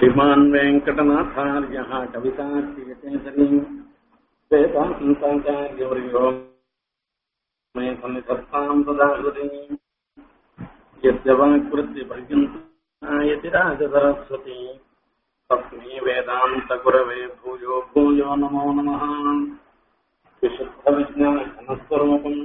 श्रीमान् वेङ्कटनाथार्यः कवितार्यकेसरी वेदान्ताचार्यवर्यो मे सन्निधत्ताम् सदा हृदि यस्य वाक्कृत्यपर्यन्तायति राजसरस्वती तस्मै वेदान्तगुरवे भूयो भूयो नमो नमः विशुद्धविज्ञानस्वरूपम्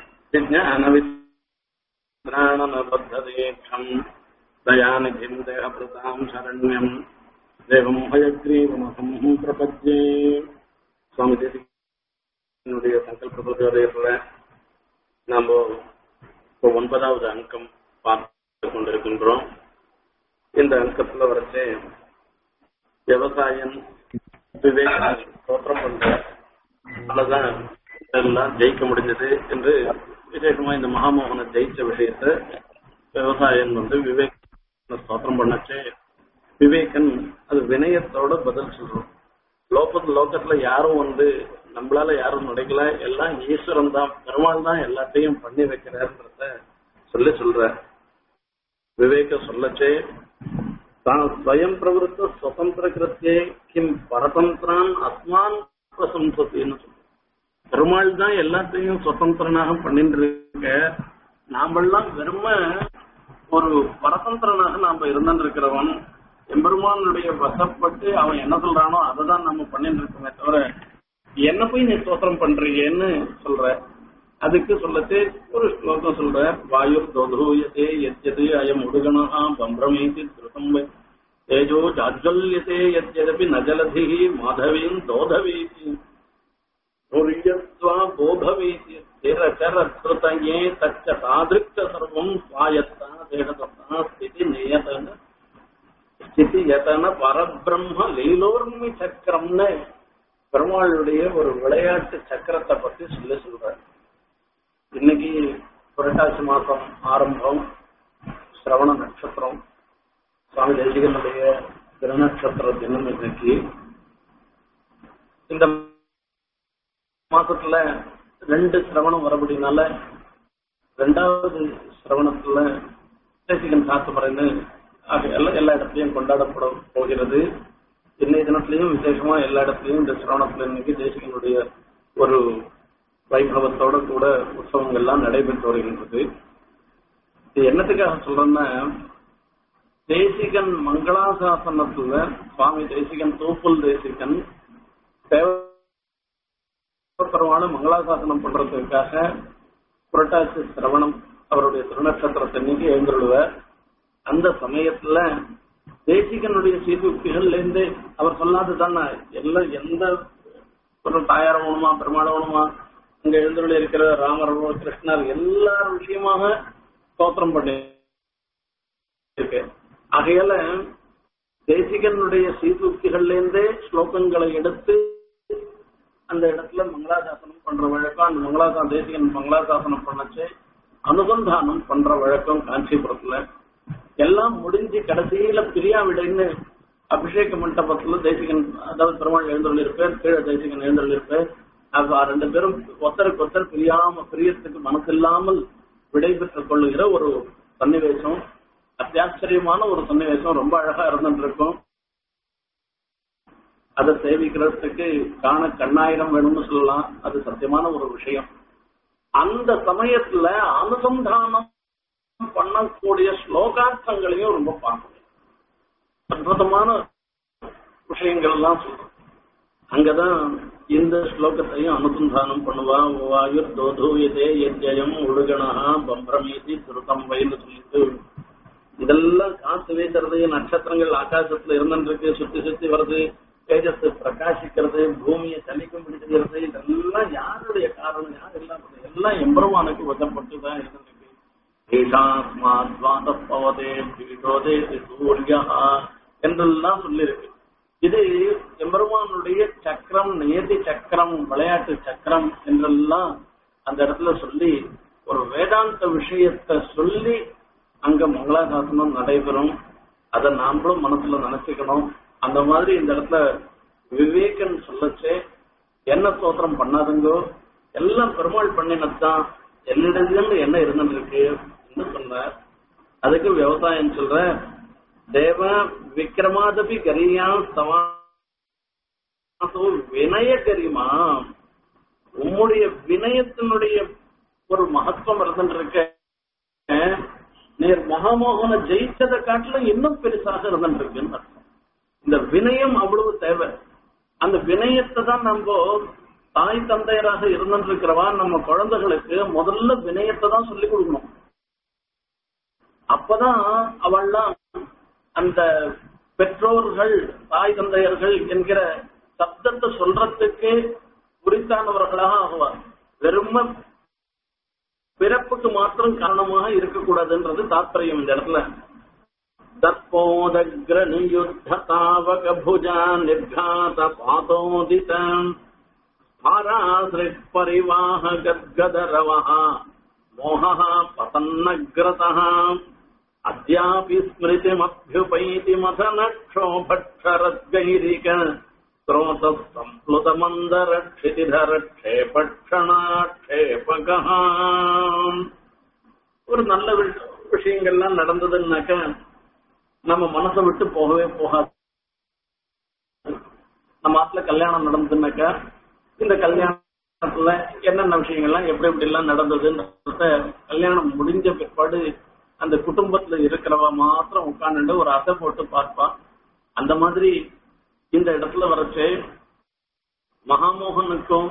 विज्ञानवित्राणनबद्धदीक्षम् दयानिधिम् देहभृताम् शरण्यम् தேவம் ஹயக்ரீவமகம் பிரபத்யே சுவாமி தேசிகனுடைய சங்கல்பத்தில் நாம் இப்போ ஒன்பதாவது அங்கம் பார்த்து கொண்டிருக்கின்றோம் இந்த அங்கத்துல வரைச்சே விவசாயம் விவேக தோற்றம் பண்ற அவ்வளவுதான் எல்லாம் ஜெயிக்க முடிஞ்சது என்று விசேஷமா இந்த மகாமோகனை ஜெயிச்ச விஷயத்த விவசாயம் வந்து விவேக் ஸ்தோத்திரம் பண்ணச்சே விவேகன் அது வினயத்தோட பதில் சொல்றோம் லோகத்து லோகத்துல யாரும் வந்து நம்மளால யாரும் நுழைக்கல எல்லாம் ஈஸ்வரன் தான் பெருமாள் தான் எல்லாத்தையும் பண்ணி வைக்கிறாருன்றத சொல்லி சொல்ற விவேக சொல்லச்சே தான் ஸ்வயம் பிரவருத்த சுதந்திர கிருத்தியே கிம் பரதந்திரான் அஸ்மான் பிரசம்சத்தின்னு சொல்ற பெருமாள் தான் எல்லாத்தையும் சுதந்திரனாக பண்ணிட்டு இருக்க நாமெல்லாம் வெறும ஒரு பரதந்திரனாக நாம இருந்துட்டு இருக்கிறவன் எம்பெருமானுடைய வசப்பட்டு அவன் என்ன சொல்றானோ அதை தான் நம்ம பண்ணிட்டு இருக்கோமே தவிர என்ன போய் நீ ஸ்தோத்திரம் பண்றீங்கன்னு சொல்ற அதுக்கு சொல்லத்து ஒரு ஸ்லோகம் சொல்ற வாயு தோதூயத்தே எத்யது அயம் உடுகணா பம்பிரமேதி திருத்தம் தேஜோ ஜாஜ்வல்யத்தே எத்யதபி நஜலதி மாதவீம் தோதவீதி துரியத்வா போதவீதி ஸ்திரச்சர கிருதயே தச்ச தாதிருக்க சர்வம் சுவாயத்தா தேடதத்தா ஸ்திதி நியதன ஸ்திதி யதன பரபிரம்ம லீலோர்மி சக்கரம்னு பெருமாளுடைய ஒரு விளையாட்டு சக்கரத்தை பத்தி சொல்லி சொல்றாரு இன்னைக்கு புரட்டாசி மாசம் ஆரம்பம் சிரவண நட்சத்திரம் சுவாமி தேசிகனுடைய திருநட்சத்திர தினம் இன்னைக்கு இந்த மாசத்துல ரெண்டு சிரவணம் வரபடினால ரெண்டாவது சிரவணத்துல தேசிகன் காத்துமறைன்னு ஆக எல்லா எல்லா இடத்துலயும் கொண்டாடப்பட போகிறது இன்னைய தினத்திலையும் விசேஷமா எல்லா இடத்துலயும் இந்த சிரவணத்துல இன்னைக்கு தேசிகனுடைய ஒரு வைபவத்தோட கூட உற்சவங்கள் எல்லாம் நடைபெற்று வருகின்றது இது என்னத்துக்காக சொல்றேன்னா தேசிகன் மங்களாசாசனத்துல சுவாமி தேசிகன் தூப்புல் தேசிகன் பெருமான மங்களாசாசனம் பண்றதுக்காக புரட்டாசி சிரவணம் அவருடைய திருநட்சத்திரத்தன்னைக்கு எழுந்துள்ளுவார் அந்த சமயத்துல தேசிகனுடைய சீர்தூக்கிகள்ல இருந்து அவர் சொல்லாததானே எல்லாம் எந்த ஒரு தாயாரம் வேணுமா பெருமாள் வேணுமா அங்க எழுந்துள்ள இருக்கிற ராமர் கிருஷ்ணர் எல்லா விஷயமாக ஸ்தோத்திரம் பண்ணி இருக்கு ஆகையால தேசிகனுடைய சீர்தூக்கிகள்ல இருந்தே ஸ்லோகங்களை எடுத்து அந்த இடத்துல மங்களாசாசனம் பண்ற வழக்கம் அந்த மங்களாசா தேசிகன் மங்களாசாசனம் பண்ணச்சு அனுசந்தானம் பண்ற வழக்கம் காஞ்சிபுரத்துல எல்லாம் முடிஞ்சு கடைசியில பிரியாவிடைன்னு அபிஷேக மண்டபத்துல தேசிகன் அதாவது பெருமாள் எழுந்தருள் இருப்பார் கீழே தேசிகன் எழுந்தருள் இருப்பார் அப்ப ரெண்டு பேரும் ஒத்தருக்கு ஒத்தர் பிரியாம பிரியத்துக்கு மனசு இல்லாமல் விடைபெற்றுக் கொள்ளுகிற ஒரு சன்னிவேசம் அத்தியாச்சரியமான ஒரு சன்னிவேசம் ரொம்ப அழகா இருந்துட்டு இருக்கும் அதை சேவிக்கிறதுக்கு காண கண்ணாயிரம் வேணும்னு சொல்லலாம் அது சத்தியமான ஒரு விஷயம் அந்த சமயத்துல அனுசந்தானம் பண்ணக்கூடிய ஸ்லோகார்த்தங்களையும் ரொம்ப பார்க்கணும் அற்புதமான விஷயங்கள் எல்லாம் சொல்றோம் அங்கதான் இந்த ஸ்லோகத்தையும் அனுசந்தானம் பண்ணுவா வாயுர் தோதூயதே யஜ்யம் உடுகணா பம்பிரமீதி திருத்தம் வயலு சொல்லிட்டு இதெல்லாம் காசு வீசுறது நட்சத்திரங்கள் ஆகாசத்துல இருந்துருக்கு சுத்தி சுத்தி வருது தேஜஸ் பிரகாசிக்கிறது பூமியை சலிக்கும் பிடிக்கிறது இதெல்லாம் யாருடைய காரணம் யார் எல்லாம் எல்லாம் எம்பெருமானுக்கு வசப்பட்டு தான் இருந்திருக்கு ஈஷாஸ்மாத்வாதப்பவதே பீடோதே சூரியா என்றெல்லாம் சொல்லியிருக்கு இது எம்பெருமானுடைய சக்கரம் நியதி சக்கரம் விளையாட்டு சக்கரம் என்றெல்லாம் அந்த இடத்துல சொல்லி ஒரு வேதாந்த விஷயத்தை சொல்லி அங்க மங்களாசாசனம் நடைபெறும் அதை நாமளும் மனசுல நினைச்சுக்கணும் அந்த மாதிரி இந்த இடத்துல விவேகன் சொல்லச்சே என்ன ஸ்தோத்திரம் பண்ணாதுங்கோ எல்லாம் பெருமாள் பண்ணினதுதான் என்னிடத்துல என்ன இருந்துட்டு இருக்கு சொன்னார் அதுக்கு விவசாயம் சொல்ற தேவ விக்ரமாதபி கரியா சமாசோ வினய கரிமா உம்முடைய வினயத்தினுடைய ஒரு மகத்துவம் இருந்துருக்க நேர் மகாமோகனை ஜெயிச்சதை காட்டிலும் இன்னும் பெருசாக இருந்துருக்குன்னு அர்த்தம் இந்த வினயம் அவ்வளவு தேவை அந்த வினயத்தை தான் நம்ம தாய் தந்தையராக இருந்துருக்கிறவா நம்ம குழந்தைகளுக்கு முதல்ல வினயத்தை தான் சொல்லிக் கொடுக்கணும் அப்பதான் அவள்லாம் அந்த பெற்றோர்கள் தாய் தந்தையர்கள் என்கிற சப்தத்தை சொல்றதுக்கு குறித்தானவர்களாக ஆகுவார் வெறும பிறப்புக்கு மாத்திரம் காரணமாக இருக்கக்கூடாதுன்றது தாத்பரியம் இந்த இடத்துல தற்போதக்ரணியுத்தாவக புஜா நிர்காத பாதோதித ஸ்தாராசிரிக் பரிவாஹ கத்கதரவஹ மோகः பதன்னக்ரதः अद्यापि स्मृतिमभ्युपैति मथनक्षोभक्षरद्गैरिक स्रोतः संप्लुतमन्दरक्षितिधरक्षेपक्षणाक्षेपकः ஒரு நல்ல விஷ- விஷயங்கள்லாம் நடந்ததுன்னாக்க நம்ம மனசை விட்டு போகவே போகாது நம்ம ஆத்துல கல்யாணம் நடந்ததுன்னாக்க இந்த கல்யாணத்துல என்னென்ன விஷயங்கள்லாம் எப்படி எப்படி எல்லாம் நடந்ததுன்றத கல்யாணம் முடிஞ்ச பிற்பாடு அந்த குடும்பத்துல இருக்கிறவ மாத்திரம் உட்கார்ந்துட்டு ஒரு அசை போட்டு பார்ப்பா அந்த மாதிரி இந்த இடத்துல வரச்சு மகாமோகனுக்கும்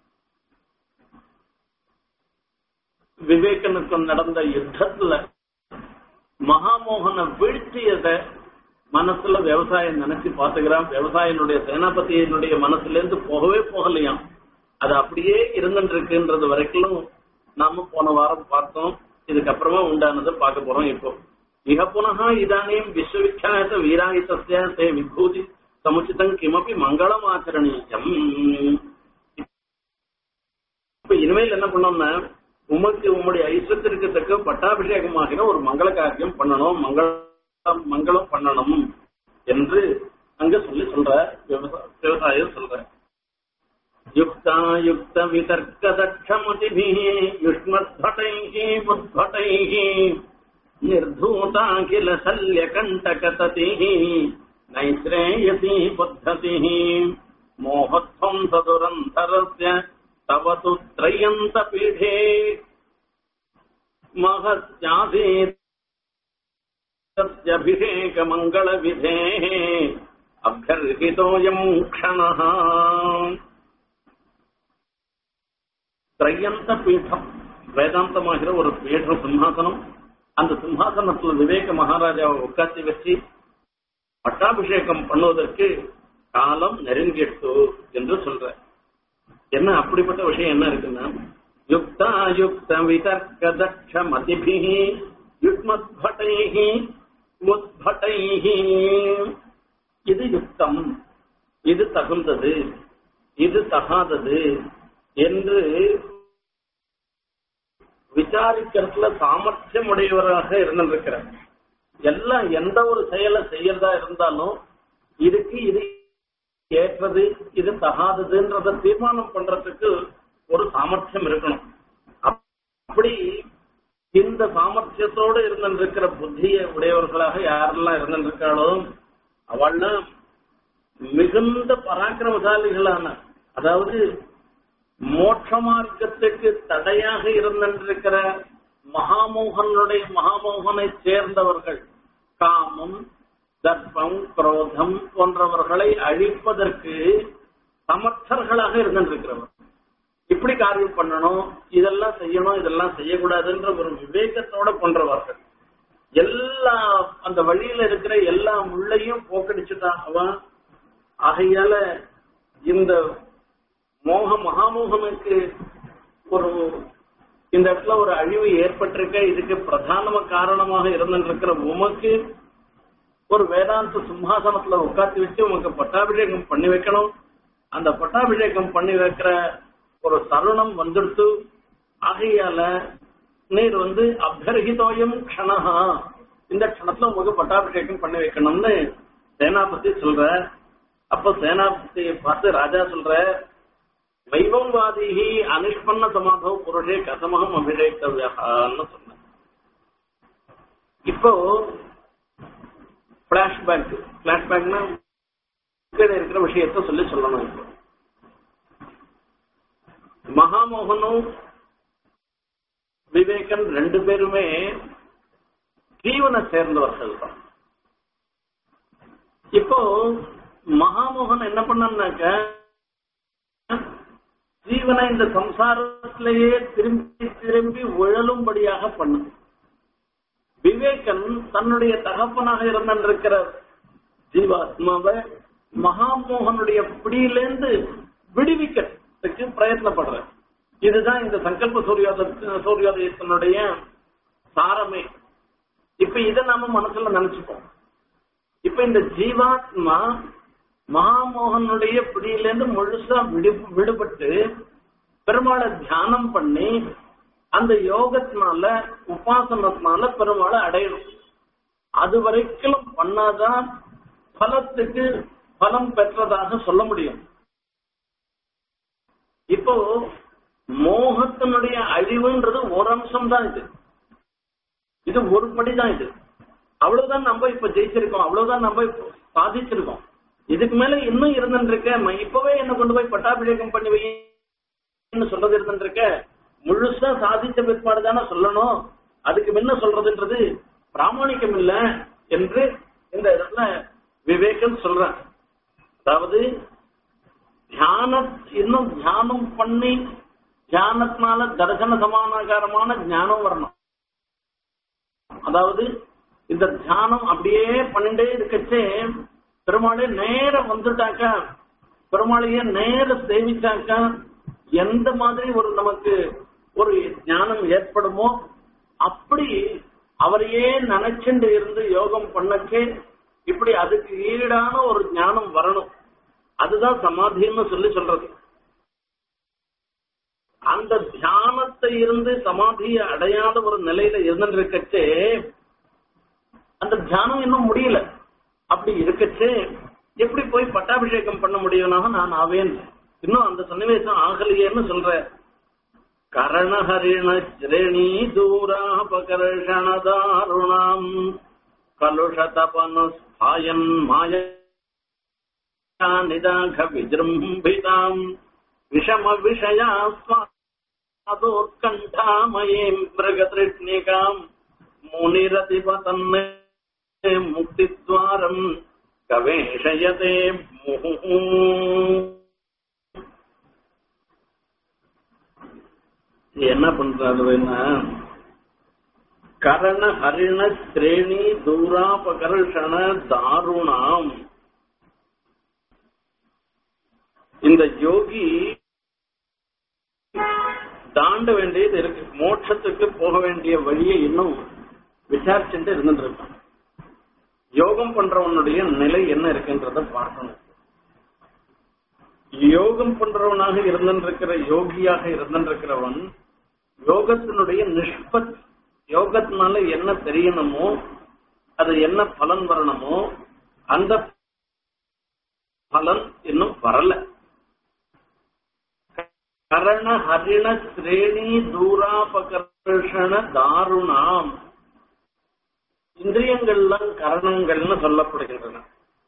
விவேகனுக்கும் நடந்த யுத்தத்துல மகாமோகனை வீழ்த்தியத மனசுல விவசாயம் நினைச்சு பாத்துக்கிறான் விவசாயினுடைய சேனாபதியினுடைய மனசுல இருந்து போகவே போகலையாம் அது அப்படியே இருந்துட்டு இருக்குன்றது வரைக்கும் நாம போன வாரம் பார்த்தோம் இதுக்கப்புறமா உண்டானதை பார்க்க போறோம் இப்போ இக புனக இதானியும் விஸ்வவிख्यात வீராயுதஸ்ய தே விபூதி சமுச்சிதம் கிமப்பி மங்களம் ஆச்சரணீயம் இப்ப இனிமேல் என்ன பண்ணோம்னா உமக்கு உம்முடைய ஐஸ்வத்திற்கு தக்க பட்டாபிஷேகமாகிற ஒரு மங்கள காரியம் பண்ணணும் மங்களம் மங்களம் பண்ணணும் என்று அங்க சொல்லி சொல்ற விவசா- விவசாயம் சொல்ற युक्तायुक्त वितर्क दक्षमतिभिः युष्मद्भटैः बुद्भटैः निर्धूता किल शल्यकण्टकततिः नैश्रेयसी पद्धतिः मोहध्वंसदुरन्धरस्य तव तु त्रयन्तपीठे महस्यासीत् तस्यभिषेकमङ्गलविधेः अभ्यर्हितोऽयम् क्षणः திரையந்த பீடம் வேதாந்தமாகிற ஒரு பீட சிம்ஹாசனம் அந்த சிம்ஹாசனத்துல விவேக மகாராஜாவை உட்காத்தி வச்சு பட்டாபிஷேகம் பண்ணுவதற்கு காலம் நெருங்கிட்டு என்று சொல்ற என்ன அப்படிப்பட்ட விஷயம் என்ன இருக்குன்னா யுக்தா யுக்த விதர்க்க தக்ஷ மதிபிஹி யுக்மத் பட்டைஹி முத்பட்டைஹி இது யுக்தம் இது தகுந்தது இது தகாதது என்று விசாரிக்கிறதுல சாமர்த்தியம் உடையவராக இருந்திருக்கிறார் எல்லாம் எந்த ஒரு செயலை செய்யறதா இருந்தாலும் இதுக்கு இது ஏற்றது இது தகாததுன்றத தீர்மானம் பண்றதுக்கு ஒரு சாமர்த்தியம் இருக்கணும் அப்- அப்படி இந்த சாமர்த்தியத்தோடு இருந்திருக்கிற புத்திய உடையவர்களாக யாரெல்லாம் இருந்திருக்காளோ அவள்லாம் மிகுந்த பராக்கிரமசாலிகளான அதாவது மோட்ச மார்க்கத்துக்கு தடையாக இருந்திருக்கிற மகாமோகனுடைய மகாமோகனை சேர்ந்தவர்கள் காமம் தர்ப்பம் குரோதம் போன்றவர்களை அழிப்பதற்கு சமர்த்தர்களாக இருந்திருக்கிறவர் இப்படி காரியம் பண்ணணும் இதெல்லாம் செய்யணும் இதெல்லாம் செய்யக்கூடாதுன்ற ஒரு விவேகத்தோட பண்றவர்கள் எல்லா அந்த வழியில இருக்கிற எல்லா முள்ளையும் போக்கடிச்சுட்டான் அவன் ஆகையால இந்த மோக மகாமோகனுக்கு ஒரு இந்த இடத்துல ஒரு அழிவு ஏற்பட்டிருக்க இதுக்கு பிரதான காரணமாக இருந்திருக்கிற உமக்கு ஒரு வேதாந்த சிம்ஹாசனத்துல உட்காந்து வச்சு உமக்கு பட்டாபிஷேகம் பண்ணி வைக்கணும் அந்த பட்டாபிஷேகம் பண்ணி வைக்கிற ஒரு தருணம் வந்துடுத்து ஆகையால நீர் வந்து அபியர்ஹிதோயம் க்ஷணஹா இந்த க்ஷணத்துல உங்களுக்கு பட்டாபிஷேகம் பண்ணி வைக்கணும்னு சேனாபதி சொல்ற அப்ப சேனாபதியை பார்த்து ராஜா சொல்ற வைவம்வாதிகி அனிஷ்பன்ன சமாதோ புருஷே கதமகம் அபிஷேக்தவியான்னு சொன்ன இப்போ பிளாஷ்பேக் பிளாஷ்பேக்னா கீழே இருக்கிற விஷயத்த சொல்லி சொல்லணும் இப்போ மகாமோகனும் விவேகன் ரெண்டு பேருமே ஜீவனை சேர்ந்தவர்கள் தான் இப்போ மகாமோகன் என்ன பண்ணாக்க ஜீவனை இந்த சம்சாரத்திலேயே திரும்பி திரும்பி உழலும்படியாக பண்ணு விவேகன் தன்னுடைய தகப்பனாக இருந்திருக்கிற ஜீவாத்மாவை மகாமோகனுடைய பிடியிலேருந்து விடுவிக்கிறதுக்கு பிரயத்னப்படுற இதுதான் இந்த சங்கல்ப சூரியோத சூரியோதயத்தினுடைய சாரமே இப்ப இதை நாம மனசுல நினைச்சுப்போம் இப்ப இந்த ஜீவாத்மா மகாமோகனுடைய பிடியிலேருந்து முழுசா விடு விடுபட்டு பெருமாளை தியானம் பண்ணி அந்த யோகத்தினால உபாசனத்தினால பெருமாளை அடையணும் அது வரைக்கும் பண்ணாதான் பலத்துக்கு பலம் பெற்றதாக சொல்ல முடியும் இப்போ மோகத்தினுடைய அழிவுன்றது ஒரு அம்சம் தான் இது இது ஒரு படிதான் இது அவ்வளவுதான் நம்ம இப்ப ஜெயிச்சிருக்கோம் அவ்வளவுதான் நம்ம இப்ப சாதிச்சிருக்கோம் இதுக்கு மேல இன்னும் இருந்துருக்க இப்பவே என்ன கொண்டு போய் பட்டாபிஷேகம் பண்ணி வைன்னு சொல்றது இருந்துருக்க முழுசா சாதிச்ச பிற்பாடு தானே சொல்லணும் அதுக்கு முன்ன சொல்றதுன்றது பிராமணிக்கம் இல்ல என்று இந்த இடத்துல விவேகம் சொல்றேன் அதாவது தியான இன்னும் தியானம் பண்ணி தியானத்தினால தர்சன சமானாகாரமான ஞானம் வரணும் அதாவது இந்த தியானம் அப்படியே பண்ணிட்டே இருக்கச்சே பெருமாளே நேர வந்துட்டாக்க பெருமாளையே நேர சேவிச்சாக்க எந்த மாதிரி ஒரு நமக்கு ஒரு ஞானம் ஏற்படுமோ அப்படி அவரையே நினைச்சுட்டு இருந்து யோகம் பண்ணக்கே இப்படி அதுக்கு ஈடான ஒரு ஞானம் வரணும் அதுதான் சமாதின்னு சொல்லி சொல்றது அந்த தியானத்தை இருந்து சமாதியை அடையாத ஒரு நிலையில இருந்துருக்கச்சே அந்த தியானம் இன்னும் முடியல அப்படி இருக்கச்சே எப்படி போய் பட்டாபிஷேகம் பண்ண முடியும்னா நான் ஆவேன் இன்னும் அந்த சன்னிவேசம் ஆகலையேன்னு சொல்ற கரணஹரிண ஸ்ரேணி தூராபகர்ஷணதாருணாம் கலுஷதபனுஸ்தாயன் மாய நிதாக விஜృంభిதாம் விஷம விஷயா ஸ்வாதோத்கண்டாமயீம் மிருகதிருஷ்ணிகாம் முனிரதிபதன்மே முக்தித்வாரம் கவேஷயதே முஹு என்ன பண்றாருன்னா கரண ஹரிண ஸ்ரேணி தூராபகர்ஷண தாருணாம் இந்த யோகி தாண்ட வேண்டியது இருக்கு மோட்சத்துக்கு போக வேண்டிய வழியை இன்னும் விசாரிச்சுட்டு இருந்துருக்கான் யோகம் பண்றவனுடைய நிலை என்ன இருக்குன்றத பார்க்கணும் யோகம் பண்றவனாக இருந்திருக்கிற யோகியாக இருந்திருக்கிறவன் யோகத்தினுடைய நிஷ்பத் யோகத்தினால என்ன தெரியணுமோ அது என்ன பலன் வரணுமோ அந்த பலன் இன்னும் வரல கரண ஹரிண ஸ்ரேணி தூராபகர்ஷண தாருணாம் இந்திரியங்கள்லாம் கரணங்கள்னு சொல்லப்படுகின்றன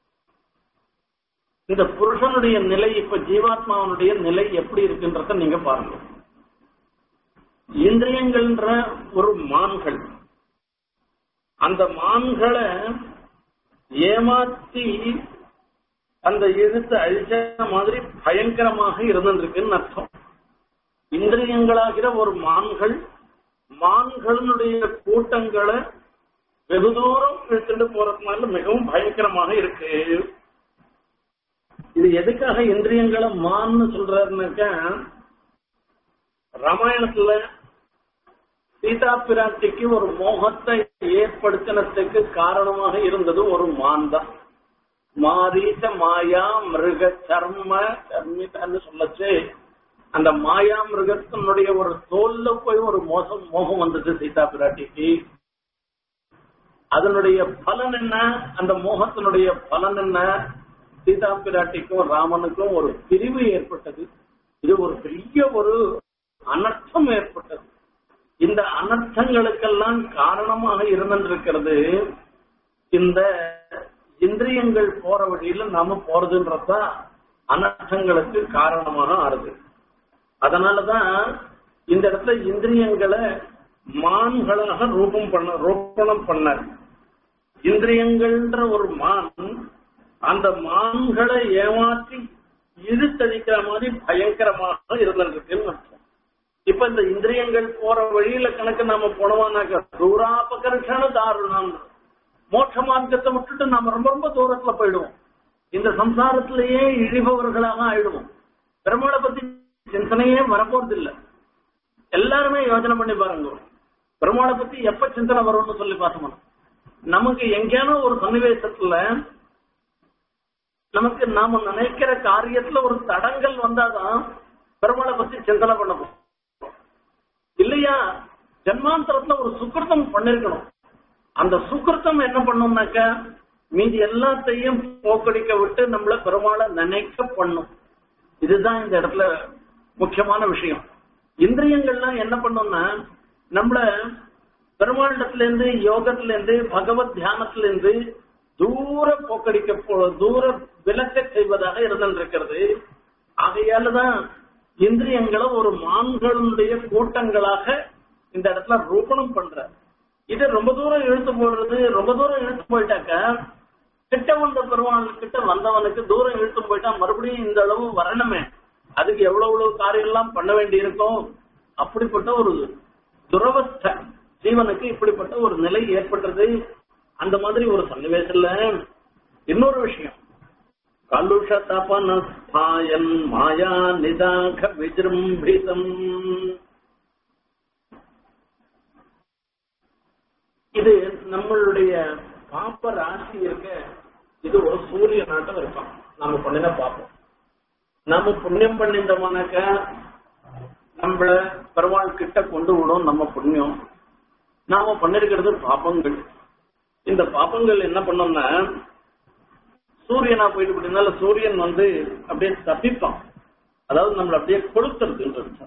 இந்த புருஷனுடைய நிலை இப்ப ஜீவாத்மாவனுடைய நிலை எப்படி இருக்குன்றத நீங்க பாருங்க இந்திரியங்கள்ன்ற ஒரு மான்கள் அந்த மான்களை ஏமாத்தி அந்த இழுத்து அழிச்ச மாதிரி பயங்கரமாக இருந்திருக்குன்னு அர்த்தம் இந்திரியங்களாகிற ஒரு மான்கள் மான்களினுடைய கூட்டங்களை வெகு தூரம் இழுத்துட்டு போறதுனால மிகவும் பயங்கரமாக இருக்கு இது எதுக்காக இந்திரியங்களை மான்னு சொல்றாருனாக்கா ராமாயணத்துல சீதா பிராட்டிக்கு ஒரு மோகத்தை ஏற்படுத்தினத்துக்கு காரணமாக இருந்தது ஒரு மான் தான் மாரீச மாயா மிருக சர்ம சர்மிதான்னு சொல்லச்சு அந்த மாயா மிருகத்தினுடைய ஒரு தோல்ல போய் ஒரு மோசம் மோகம் வந்தது சீதா பிராட்டிக்கு அதனுடைய பலன் என்ன அந்த மோகத்தினுடைய பலன் என்ன சீதா பிராட்டிக்கும் ராமனுக்கும் ஒரு பிரிவு ஏற்பட்டது இது ஒரு பெரிய ஒரு அனர்த்தம் ஏற்பட்டது இந்த அனர்த்தங்களுக்கெல்லாம் காரணமாக இருந்திருக்கிறது இந்த இந்திரியங்கள் போற வழியில நாம போறதுன்றதுதான் அனர்த்தங்களுக்கு காரணமாக ஆறுது அதனாலதான் இந்த இடத்துல இந்திரியங்களை மான்களாக ரூபம் பண்ண ரூபணம் பண்ணார் இந்திரியங்கள்ன்ற ஒரு மான் அந்த மான்களை ஏமாற்றி இழுத்தடிக்கிற மாதிரி பயங்கரமாக இருந்திருக்குன்னு அர்த்தம் இப்ப இந்த இந்திரியங்கள் போற வழியில கணக்கு நாம போனோம்னாக்க தூராபகர்ஷண தாருணம் மோட்ச மார்க்கத்தை விட்டுட்டு நாம ரொம்ப ரொம்ப தூரத்துல போயிடுவோம் இந்த சம்சாரத்திலேயே இழிபவர்களாக ஆயிடுவோம் பெருமாளை பத்தி சிந்தனையே வரப்போறது இல்ல எல்லாருமே யோசனை பண்ணி பாருங்க பெருமாளை பத்தி எப்ப சிந்தனை வரும்னு சொல்லி பார்த்தோம் நமக்கு எங்கேயான ஒரு சன்னிவேசத்துல நமக்கு நாம நினைக்கிற காரியத்துல ஒரு தடங்கள் வந்தாதான் பெருமாளை பத்தி சிந்தனை பண்ண போறோம் இல்லையா ஜன்மாந்தரத்துல ஒரு சுக்கிருத்தம் பண்ணிருக்கணும் அந்த சுக்கிருத்தம் என்ன பண்ணும்னாக்க மீதி எல்லாத்தையும் போக்கடிக்க விட்டு நம்மள பெருமாளை நினைக்க பண்ணும் இதுதான் இந்த இடத்துல முக்கியமான விஷயம் இந்திரியங்கள்லாம் என்ன பண்ணும்னா நம்மள பெருமாளிடத்துல இருந்து யோகத்துல இருந்து பகவத் தியானத்துல இருந்து தூர போக்கடிக்க போ- தூர விலக்க செய்வதாக இருந்திருக்கிறது ஆகையாலதான் இந்திரியங்களை ஒரு மான்களுடைய கூட்டங்களாக இந்த இடத்துல ரூபணம் பண்ற இது ரொம்ப தூரம் இழுத்து போடுறது ரொம்ப தூரம் இழுத்து போயிட்டாக்க கிட்ட வந்த பெருமாள் கிட்ட வந்தவனுக்கு தூரம் இழுத்து போயிட்டா மறுபடியும் இந்த அளவு வரணுமே அதுக்கு எவ்வளவு எவ்வளவு காரியம் எல்லாம் பண்ண வேண்டி இருக்கும் அப்படிப்பட்ட ஒரு துரவஸ்த ஜீவனுக்கு இப்படிப்பட்ட ஒரு நிலை ஏற்பட்டது அந்த மாதிரி ஒரு சன்னிவேசத்துல இன்னொரு விஷயம் கலுஷ தபனஸ்தாயன் மாயா நிதாக விஜృంభిதம் இது நம்மளுடைய பாப்ப ராசி இருக்க இது ஒரு சூரிய நாட்டம் இருக்கும் நாம பண்ணின பாப்போம் நாம புண்ணியம் பண்ணிட்டோம்னாக்க நம்மள பெருமாள் கிட்ட கொண்டு விடும் நம்ம புண்ணியம் நாம பண்ணிருக்கிறது பாப்பங்கள் இந்த பாப்பங்கள் என்ன பண்ணோம்னா சூரியனா போயிட்டு அப்படின்னால சூரியன் வந்து அப்படியே தப்பிப்பான் அதாவது நம்மள அப்படியே கொளுத்துறதுன்றது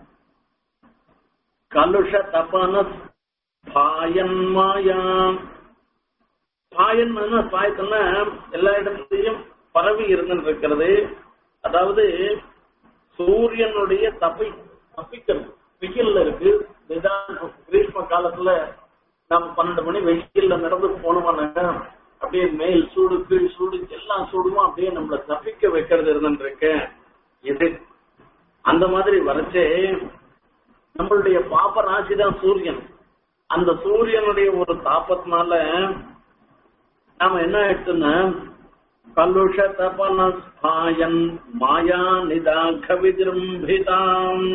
கலுஷ தபன பாயன் மாயாம் பாயன் பாயத்தன்னா எல்லா இடத்துலயும் பரவி இருந்துட்டு இருக்கிறது அதாவது சூரியனுடைய தப்பி தப்பிக்கிறது வெயில்ல இருக்கு நிதான கிரீஷ்ம காலத்துல நம்ம பன்னெண்டு மணி வெயில்ல நடந்து போனோம்னாக்க அப்படியே மேல் சூடு கீழ் சூடு எல்லா சூடுமா அப்படியே நம்மள தப்பிக்க வைக்கிறது இருந்துட்டு இருக்கு இது அந்த மாதிரி வரைச்சே நம்மளுடைய பாப்ப ராசி தான் சூரியன் அந்த சூரியனுடைய ஒரு தாப்பத்தினால நாம என்ன ஆயிடுச்சுன்னா கலுஷ தபனஸ்தாயன் மாயா நிதாக விஜృంభిதாம்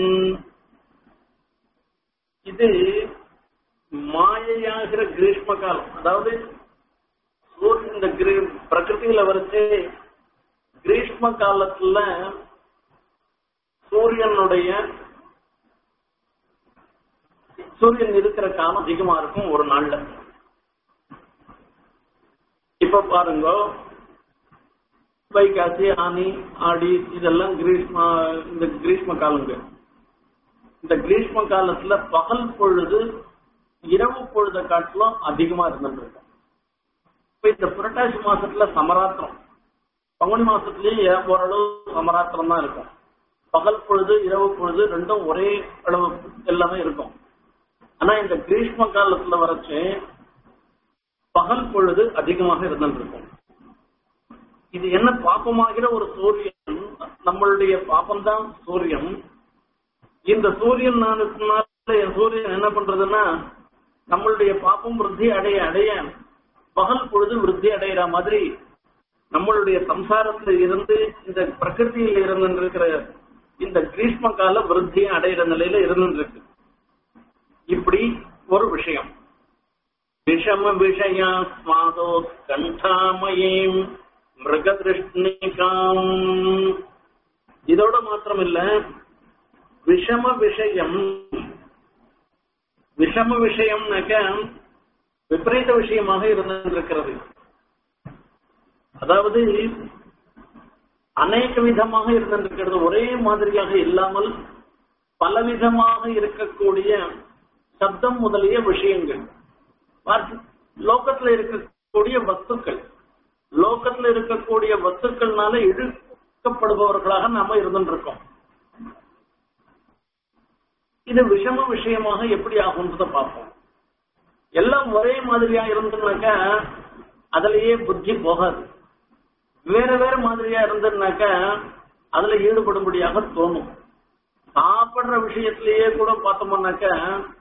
இது மாயையாகிற கிரீஷ்ம காலம் அதாவது சூரியன் இந்த கிரீ- பிரகிருதியில வரைச்சு கிரீஷ்ம காலத்துல சூரியனுடைய சூரியன் இருக்கிற காலம் அதிகமா இருக்கும் ஒரு நாள்ல இப்ப பாருங்க வைகாசி ஆனி ஆடி இதெல்லாம் கிரீஷ்ம இந்த கிரீஷ்ம காலங்க இந்த கிரீஷ்ம காலத்துல பகல் பொழுது இரவு பொழுத காட்டிலும் அதிகமா இருந்துருக்கு இப்ப இந்த புரட்டாசி மாசத்துல சமராத்திரம் பங்குனி மாசத்துலயும் ஏ- ஓரளவு சமராத்திரம் தான் இருக்கும் பகல் பொழுது இரவு பொழுது ரெண்டும் ஒரே அளவு எல்லாமே இருக்கும் ஆனா இந்த கிரீஷ்ம காலத்துல வரைச்சு பகல் பொழுது அதிகமாக இருந்திருக்கும் இது என்ன பாப்பமாகிற ஒரு சூரியன் நம்மளுடைய பாப்பம்தான் சூரியன் இந்த சூரியன் நாளுக்குனால என் சூரியன் என்ன பண்றதுன்னா நம்மளுடைய பாப்பம் விருத்தி அடைய அடைய பகல் பொழுது விருத்தி அடைகிற மாதிரி நம்மளுடைய சம்சாரத்துல இருந்து இந்த பிரகிருதியில் இருந்திருக்கிற இந்த கிரீஷ்ம கால விருத்தியை அடைகிற நிலையில இருந்துருக்கு இப்படி ஒரு விஷயம் விஷம விஷயா ஸ்வாதோ கண்டாமயீம் மிருகதிருஷ்ணிகாம் இதோட மாத்திரம் இல்ல விஷம விஷயம் விஷம விஷயம்னாக்க விபரீத விஷயமாக இருந்திருக்கிறது அதாவது அநேக விதமாக இருந்திருக்கிறது ஒரே மாதிரியாக இல்லாமல் பலவிதமாக இருக்கக்கூடிய சப்தம் முதலிய விஷயங்கள் பார்த்து- லோகத்துல இருக்கக்கூடிய வஸ்துக்கள் லோகத்துல இருக்கக்கூடிய வஸ்துக்கள்னால இழுக்கப்படுபவர்களாக நாம இருந்துட்டு இருக்கோம் இது விஷம விஷயமாக எப்படி ஆகுன்றத பார்ப்போம் எல்லாம் ஒரே மாதிரியா இருந்ததுனாக்கா அதுலயே புத்தி போகாது வேற வேற மாதிரியா இருந்ததுனாக்கா அதுல ஈடுபடும்படியாக தோணும் சாப்பிடுற விஷயத்திலேயே கூட பார்த்தோம்னாக்கா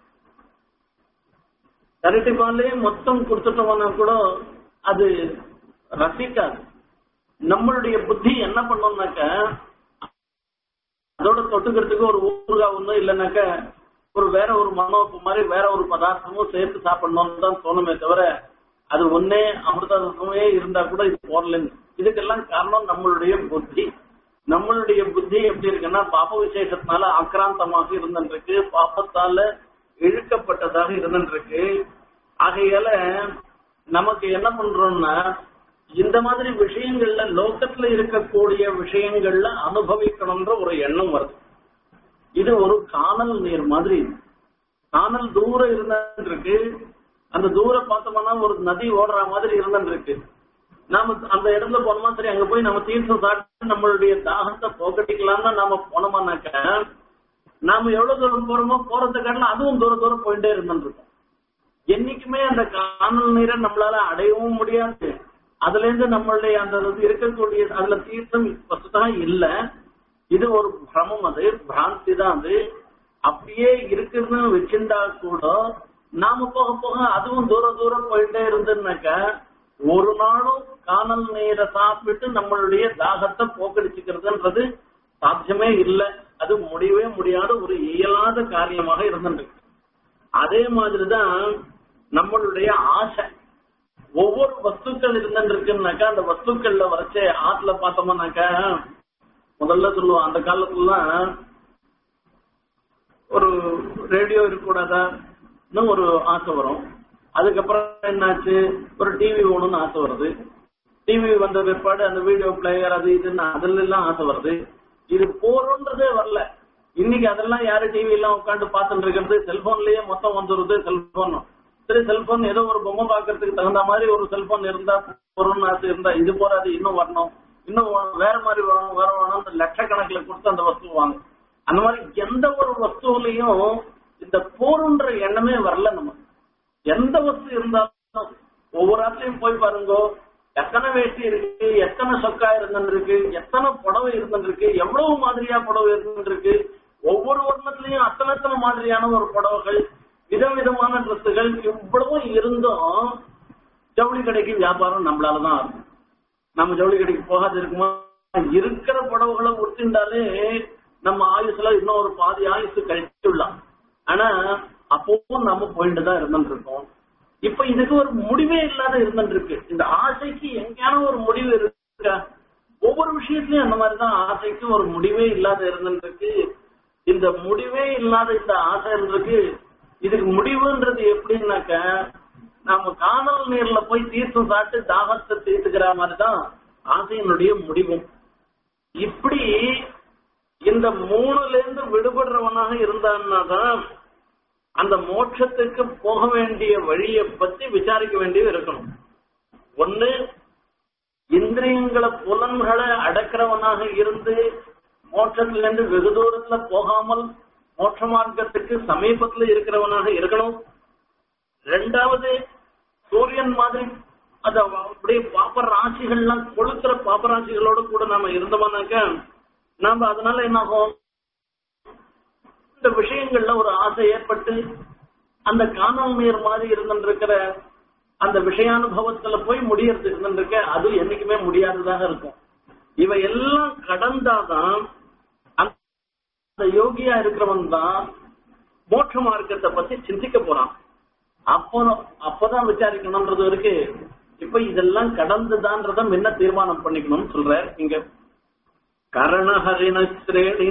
கரட்டி பாலே மொத்தம் கொடுத்துட்டோம்னா கூட அது ரசிக்காது நம்மளுடைய புத்தி என்ன பண்ணோம்னாக்க அதோட தொட்டுக்கிறதுக்கு ஒரு ஊறுகாய் ஒண்ணும் இல்லைனாக்க ஒரு வேற ஒரு மனோப்பு மாதிரி வேற ஒரு பதார்த்தமும் சேர்த்து சாப்பிடணும்னு தான் தோணுமே தவிர அது ஒன்னே அமிர்தமே இருந்தா கூட இது போடலன்னு இதுக்கெல்லாம் காரணம் நம்மளுடைய புத்தி நம்மளுடைய புத்தி எப்படி இருக்குன்னா பாப விசேஷத்தினால ஆக்ராந்தமாக இருந்துருக்கு பாப்பத்தால இழுக்கப்பட்டதாக இருந்துருக்கு ஆகையால நமக்கு என்ன பண்றோம்னா இந்த மாதிரி விஷயங்கள்ல லோகத்துல இருக்கக்கூடிய விஷயங்கள்ல அனுபவிக்கணும்ன்ற ஒரு எண்ணம் வருது இது ஒரு காணல் நீர் மாதிரி காணல் தூரம் இருந்துருக்கு அந்த தூரம் பார்த்தோம்னா ஒரு நதி ஓடுற மாதிரி இருந்துருக்கு நாம அந்த இடத்துல போனோமா சரி அங்க போய் நம்ம தீர்த்தம் சாப்பிட்டு நம்மளுடைய தாகத்தை போக்கட்டிக்கலாம்னு நாம போனோமானாக்க நாம எவ்வளவு தூரம் போறோமோ போறதை காட்டில அதுவும் தூர தூரம் போயிட்டே இருந்துருக்கும் என்னைக்குமே அந்த காணல் நீரை நம்மளால அடையவும் முடியாது அதுல இருந்து நம்மளுடைய அந்த இது இருக்கக்கூடிய அதுல தீர்த்தம் வசதான் இல்ல இது ஒரு பிரமம் அது பிராந்தி தான் அது அப்படியே இருக்குன்னு வச்சிருந்தா கூட நாம போக போக அதுவும் தூர தூரம் போயிட்டே இருந்துன்னாக்க ஒரு நாளும் காணல் நீரை சாப்பிட்டு நம்மளுடைய தாகத்தை போக்கடிச்சுக்கிறதுன்றது சாத்தியமே இல்லை அது முடியவே முடியாத ஒரு இயலாத காரியமாக இருந்துருக்கு அதே மாதிரிதான் நம்மளுடைய ஆசை ஒவ்வொரு வஸ்துக்கள் இருந்துருக்குன்னாக்கா அந்த வஸ்துக்கள்ல வரைச்சே ஆத்துல பார்த்தோம்னாக்கா முதல்ல சொல்லுவோம் அந்த காலத்துலலாம் ஒரு ரேடியோ இருக்கக்கூடாதா இன்னும் ஒரு ஆசை வரும் அதுக்கப்புறம் என்னாச்சு ஒரு டிவி வேணும்னு ஆசை வருது டிவி வந்த பிற்பாடு அந்த வீடியோ பிளேயர் அது இதுன்னு அதுல எல்லாம் ஆசை வருது இது போறோன்றதே வரல இன்னைக்கு அதெல்லாம் யாரு டிவி எல்லாம் உட்காந்து பார்த்துட்டு இருக்கிறது செல்போன்லயே மொத்தம் வந்துருது செல்போன் சரி செல்போன் ஏதோ ஒரு பொம்மை பாக்குறதுக்கு தகுந்த மாதிரி ஒரு செல்போன் இருந்தா பொருள்னு ஆசை இருந்தா இது போறாது இன்னும் வரணும் இன்னும் வேற மாதிரி வரணும் வேற வரணும் அந்த லட்சக்கணக்கில் கொடுத்து அந்த வஸ்து வாங்க அந்த மாதிரி எந்த ஒரு வஸ்துவிலையும் இந்த போருன்ற எண்ணமே வரல நம்ம எந்த வஸ்து இருந்தாலும் ஒவ்வொரு ஆட்லையும் போய் பாருங்க எத்தனை வேஷ்டி இருக்கு எத்தனை சொக்கா இருந்துருக்கு எத்தனை புடவை இருந்துருக்கு எவ்வளவு மாதிரியா புடவை இருந்துருக்கு ஒவ்வொரு வர்ணத்திலையும் அத்தனை அத்தனை மாதிரியான ஒரு புடவைகள் விதவிதமான ட்ரெஸ்ஸுகள் இவ்வளவும் இருந்தும் ஜவுளி கடைக்கு வியாபாரம் நம்மளாலதான் ஆகும் நம்ம ஜவுளி கடைக்கு போகாது இருக்குமா இருக்கிற புடவைகளை உடுத்திண்டாலே நம்ம ஆயுசுல இன்னும் ஒரு பாதி ஆயுசு கழிச்சுடலாம் ஆனா அப்பவும் நம்ம போயிட்டு தான் இருந்துட்டு இருக்கோம் இப்ப இதுக்கு ஒரு முடிவே இல்லாத இருந்துட்டு இருக்கு இந்த ஆசைக்கு எங்கேயான ஒரு முடிவு இருக்கா ஒவ்வொரு விஷயத்திலயும் அந்த மாதிரிதான் ஆசைக்கு ஒரு முடிவே இல்லாத இருந்துட்டு இருக்கு இந்த முடிவே இல்லாத இந்த ஆசை இருக்கு இதுக்கு முடிவுன்றது எப்படின்னாக்க நாம காணல் நீர்ல போய் தீர்த்தம் சாப்பிட்டு தாகத்தை தீர்த்துக்கிற மாதிரிதான் ஆசையினுடைய முடிவும் இப்படி இந்த மூணுல இருந்து விடுபடுறவனாக இருந்தான்னா தான் அந்த மோட்சத்துக்கு போக வேண்டிய வழியை பத்தி விசாரிக்க வேண்டியது இருக்கணும் ஒண்ணு இந்திரியங்களை புலன்களை அடக்கிறவனாக இருந்து மோட்சத்திலிருந்து வெகு தூரத்துல போகாமல் மோட்ச மார்க்கத்துக்கு சமீபத்துல இருக்கிறவனாக இருக்கணும் ரெண்டாவது சூரியன் மாதிரி அத அப்படியே பாப்ப ராசிகள்லாம் கொளுத்துற பாப்ப ராசிகளோட கூட நாம இருந்தோம்னாக்க நாம அதனால என்ன ஆகும் இந்த விஷயங்கள்ல ஒரு ஆசை ஏற்பட்டு அந்த காணல் நீர் மாதிரி இருந்துருக்கிற அந்த விஷயானுபவத்துல போய் முடியறது இருந்துருக்க அது என்னைக்குமே முடியாததாக இருக்கும் இவை எல்லாம் கடந்தாதான் அந்த யோகியா இருக்கிறவன் தான் மோட்ச மார்க்கத்தை பத்தி சிந்திக்க போறான் அப்போ அப்பதான் விசாரிக்கணும்ன்றது இருக்கு இப்ப இதெல்லாம் கடந்துதான்றத முன்ன தீர்மானம் பண்ணிக்கணும்னு சொல்ற இங்க கரணஹரிண ஸ்ரேணி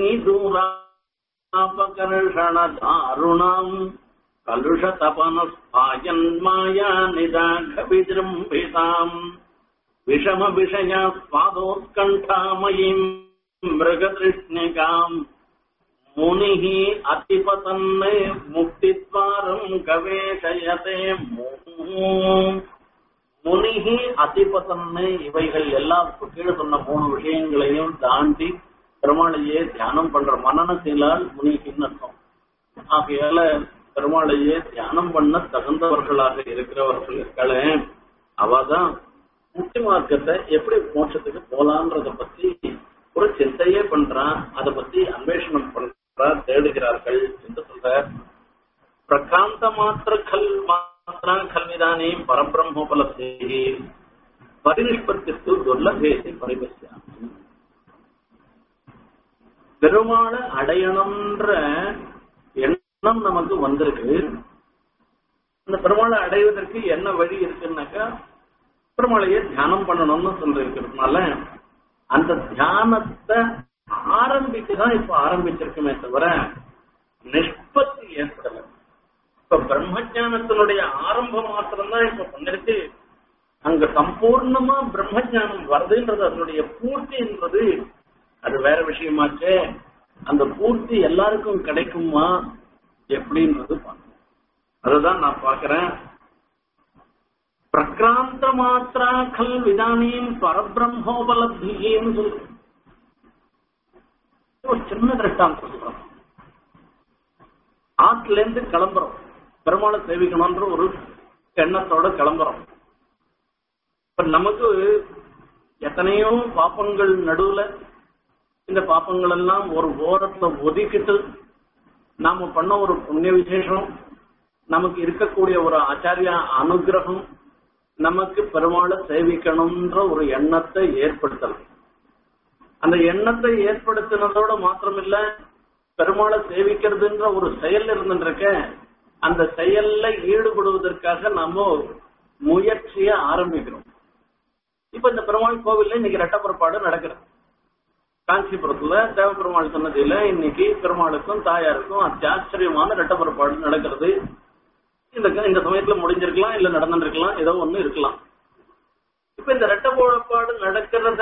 தூராபகர்ஷண தாருணாம் கலுஷ தபனஸ்பாயன் மாயா நிதாக விஜృంభిதாம் விஷம விஷய ஸ்வாதோத்கண்டாமயீம் மிருகதிருஷ்ணிகாம் मुनिः अतिपतन् मुक्तिद्वारम् गवेषयते முனிகி அதிபதன்னு இவைகள் எல்லாம் இப்ப கீழே சொன்ன மூணு விஷயங்களையும் தாண்டி பெருமாளையே தியானம் பண்ற மனநத்திலால் முனிகின்னு அர்த்தம் ஆகையால பெருமாளையே தியானம் பண்ண தகுந்தவர்களாக இருக்கிறவர்கள் இருக்காளே அவதான் முக்தி மார்க்கத்தை எப்படி மோட்சத்துக்கு போலான்றத பத்தி ஒரு சிந்தையே பண்றான் அதை பத்தி அன்வேஷனம் பண்றா தேடுகிறார்கள் என்று சொல்ற பிரகாந்த மாத்திர கல் மாத்திரா கல்விதானே பரபிரம்மோபலப்தி பரிநிஷ்பத்திற்கு துர்லபேசி பரிபசியாமி பெருமாளை அடையணும்ன்ற எண்ணம் நமக்கு வந்திருக்கு அந்த பெருமாளை அடைவதற்கு என்ன வழி இருக்குன்னாக்கா பெருமாளையே தியானம் பண்ணணும்னு சொல்லிருக்கிறதுனால அந்த தியானத்தை ஆரம்பிச்சுதான் இப்ப ஆரம்பிச்சிருக்குமே தவிர நிஷ்பத்தி ஏற்படல இப்ப பிரம்ம ஜானத்தினுடைய ஆரம்பம் மாத்திரம்தான் இப்ப பண்ணிருக்கு அங்க சம்பூர்ணமா பிரம்ம ஜானம் வருதுன்றது அதனுடைய பூர்த்தின்றது அது வேற விஷயமாச்சே அந்த பூர்த்தி எல்லாருக்கும் கிடைக்குமா எப்படின்றது பார்க்கணும் அதுதான் நான் பாக்குறேன் பிரக்ராந்த மாத்திரா கல் விதானியும் பரபிரம்மோபலப்தின்னு சொல்லு ஒரு சின்ன திருஷ்டாந்தம் சொல்றோம் ஆற்றுல இருந்து கிளம்புறோம் பெருமாளை சேவிக்கணும்ன்ற ஒரு எண்ணத்தோட கிளம்புறோம் இப்ப நமக்கு எத்தனையோ பாப்பங்கள் நடுவுல இந்த பாப்பங்கள் எல்லாம் ஒரு ஓரத்துல ஒதுக்கிட்டு நாம பண்ண ஒரு புண்ணிய விசேஷம் நமக்கு இருக்கக்கூடிய ஒரு ஆச்சாரிய அனுகிரகம் நமக்கு பெருமாளை சேவிக்கணும்ன்ற ஒரு எண்ணத்தை ஏற்படுத்தலாம் அந்த எண்ணத்தை ஏற்படுத்தினதோட மாத்திரமில்ல பெருமாளை சேவிக்கிறதுன்ற ஒரு செயல் இருந்துருக்க அந்த செயல்ல ஈடுபடுவதற்காக நாம முயற்சிய ஆரம்பிக்கிறோம் இப்ப இந்த பெருமாள் கோவில்ல இன்னைக்கு ரெட்டப்புறப்பாடு நடக்கிறது காஞ்சிபுரத்துல தேவபெருமாள் சன்னதியில இன்னைக்கு பெருமாளுக்கும் தாயாருக்கும் அத்தியாச்சரியமான ரெட்டப்புறப்பாடு நடக்கிறது இந்த இந்த சமயத்துல முடிஞ்சிருக்கலாம் இல்ல நடந்துருக்கலாம் ஏதோ ஒண்ணு இருக்கலாம் இப்ப இந்த ரெட்டப்புறப்பாடு நடக்கிறத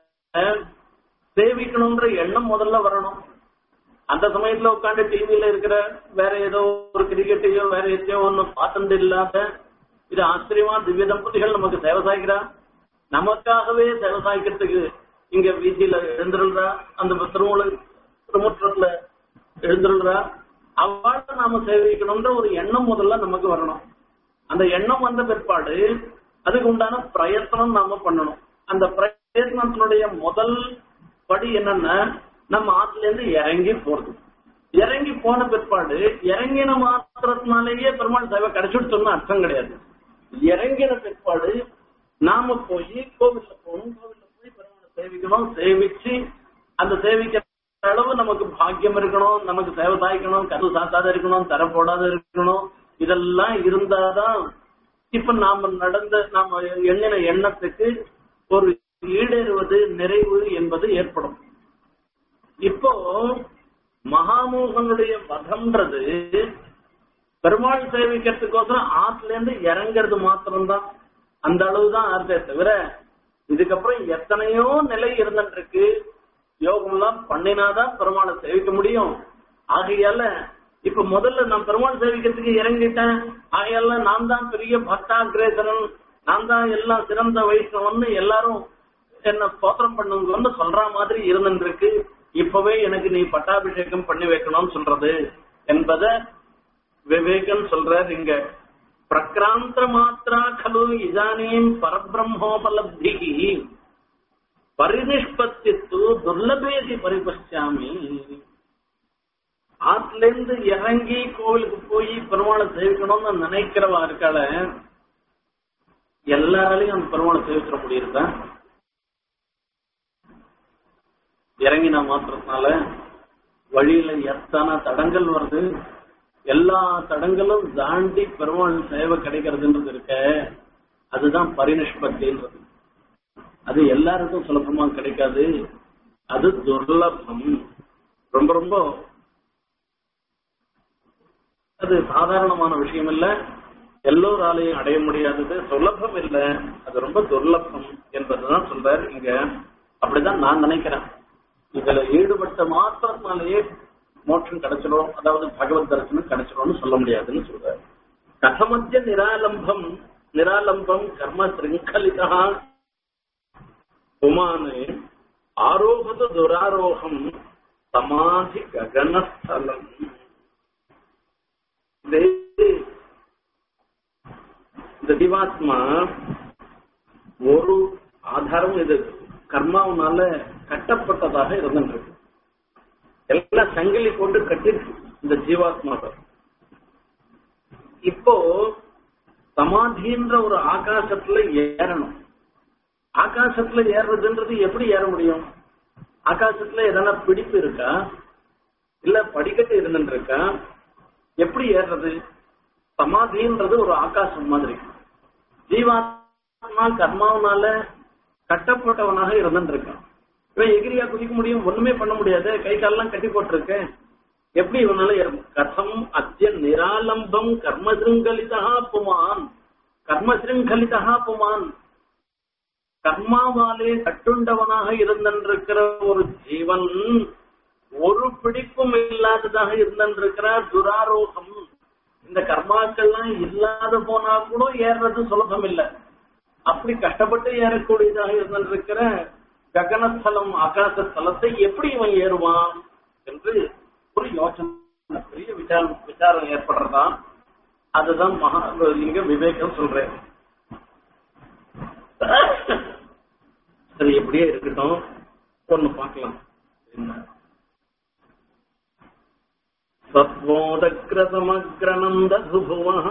சேவிக்கணும்ன்ற எண்ணம் முதல்ல வரணும் அந்த சமயத்துல உட்காந்து டிவியில இருக்கிற வேற ஏதோ ஒரு கிரிக்கெட்டையோ வேற எதையோ ஒண்ணு பார்த்துட்டு இல்லாத இது ஆச்சரியமா திவ்ய தம்பதிகள் நமக்கு சேவை சாய்க்கிறா நமக்காகவே சேவை சாய்க்கிறதுக்கு இங்க வீதியில எழுந்துருள்றா அந்த திருமூல திருமுற்றத்துல எழுந்துருள்றா அவளை நாம சேவிக்கணும்ன்ற ஒரு எண்ணம் முதல்ல நமக்கு வரணும் அந்த எண்ணம் வந்த பிற்பாடு அதுக்கு உண்டான பிரயத்தனம் நாம பண்ணணும் அந்த பிரயத்னத்தினுடைய முதல் படி என்னன்னா நம்ம ஆத்துல இருந்து இறங்கி போறது இறங்கி போன பிற்பாடு இறங்கின மாத்திரத்தினாலேயே பெருமாள் சேவை கிடைச்சுடுச்சோம்னு அர்த்தம் கிடையாது இறங்கின பிற்பாடு நாம போய் கோவில்ல போகணும் கோவில்ல போய் பெருமாளை சேவிக்கணும் சேவிச்சு அந்த சேவிக்கிற அளவு நமக்கு பாக்கியம் இருக்கணும் நமக்கு சேவை சாய்க்கணும் கரு சாத்தாத இருக்கணும் தர போடாத இருக்கணும் இதெல்லாம் இருந்தாதான் இப்ப நாம நடந்த நாம எண்ணின எண்ணத்துக்கு ஒரு ஈடேறுவது நிறைவு என்பது ஏற்படும் இப்போ மகாமோகனுடைய வதம்ன்றது பெருமாள் சேவிக்கிறதுக்கோசரம் ஆத்துல இருந்து இறங்குறது மாத்திரம்தான் அந்த அளவுதான் ஆறுதே தவிர இதுக்கப்புறம் எத்தனையோ நிலை இருந்துட்டு இருக்கு யோகம் எல்லாம் பண்ணினாதான் பெருமாளை சேவிக்க முடியும் ஆகையால இப்ப முதல்ல நான் பெருமாள் சேவிக்கிறதுக்கு இறங்கிட்டேன் ஆகையால நான் தான் பெரிய பக்தாகிரேசரன் நான் தான் எல்லாம் சிறந்த வைஷ்ணவன்னு எல்லாரும் என்ன ஸ்தோத்திரம் பண்ணுங்கன்னு சொல்ற மாதிரி இருந்துட்டு இருக்கு இப்பவே எனக்கு நீ பட்டாபிஷேகம் பண்ணி வைக்கணும்னு சொல்றது என்பத விவேகன் சொல்றார் இங்க பிரக்ராந்த மாத்திரா கலு இதானீம் பரபிரம்மோபலப்தி பரிநிஷ்பத்தித்து துர்லபேதி பரிபஷ்யாமி ஆத்துல இருந்து இறங்கி கோவிலுக்கு போய் பெருமாளை சேவிக்கணும்னு நினைக்கிறவா இருக்கால எல்லாராலையும் அந்த பெருமாளை சேவிக்கிற முடியிருந்தா இறங்கின மாத்திரத்தினால வழியில எத்தனை தடங்கள் வருது எல்லா தடங்களும் தாண்டி பெருமாள் சேவை கிடைக்கிறதுன்றது இருக்க அதுதான் பரிநிஷ்பத்தின்றது அது எல்லாருக்கும் சுலபமா கிடைக்காது அது துர்லபம் ரொம்ப ரொம்ப அது சாதாரணமான விஷயம் இல்ல எல்லோராலையும் அடைய முடியாதது சுலபம் இல்ல அது ரொம்ப துர்லபம் என்பதுதான் சொல்றாரு இங்க அப்படிதான் நான் நினைக்கிறேன் இதுல ஈடுபட்ட மாத்திரத்தினாலேயே மோட்சம் கிடைச்சிடும் அதாவது பகவத் தரிசனம் கிடைச்சிடும்னு சொல்ல முடியாதுன்னு சொல்றாரு கதமத்திய நிராலம்பம் நிராலம்பம் கர்ம சிருங்கலிதா புமான் ஆரோகத துராரோகம் சமாதி ககனஸ்தலம் இது இந்த ஜீவாத்மா ஒரு ஆதாரம் இது கர்மாவனால கட்டப்பட்டதாக இருந்துருக்கு எல்லாம் சங்கிலி கொண்டு கட்டிருக்கு இந்த ஜீவாத்மாவை இப்போ சமாதின்ற ஒரு ஆகாசத்துல ஏறணும் ஆகாசத்துல ஏறுறதுன்றது எப்படி ஏற முடியும் ஆகாசத்துல எதனா பிடிப்பு இருக்கா இல்ல படிக்கட்டு இருந்துட்டு இருக்கா எப்படி ஏறுறது சமாதின்றது ஒரு ஆகாசம் மாதிரி ஜீவாத்மா கர்மாவனால கட்டப்பட்டவனாக இருந்துட்டு இருக்கான் இவன் எகிரியா குதிக்க முடியும் ஒண்ணுமே பண்ண முடியாது கை காலெல்லாம் கட்டி போட்டிருக்கு எப்படி இவனால ஏறும் கதம் அத்திய நிராலம்பம் கர்மசிருங்கலிதா புமான் கர்மசிருங்கலிதா புமான் கர்மாவாலே கட்டுண்டவனாக இருந்திருக்கிற ஒரு ஜீவன் ஒரு பிடிப்பும் இல்லாததாக இருந்திருக்கிறார் துராரோகம் இந்த கர்மாக்கள்லாம் இல்லாத போனா கூட ஏறுறது சுலபம் இல்லை அப்படி கஷ்டப்பட்டு ஏறக்கூடியதாக இருந்திருக்கிற ககனஸ்தலம் ஆகாச ஸ்தலத்தை எப்படி இவன் ஏறுவான் என்று ஒரு யோசனை பெரிய விசாரம் விசாரம் ஏற்படுறதா அதுதான் மகா இங்க விவேகம் சொல்றேன் சரி எப்படியே இருக்கட்டும் ஒண்ணு பார்க்கலாம் என்ன सत्वोदग्रसमग्रनन्द सुभुवः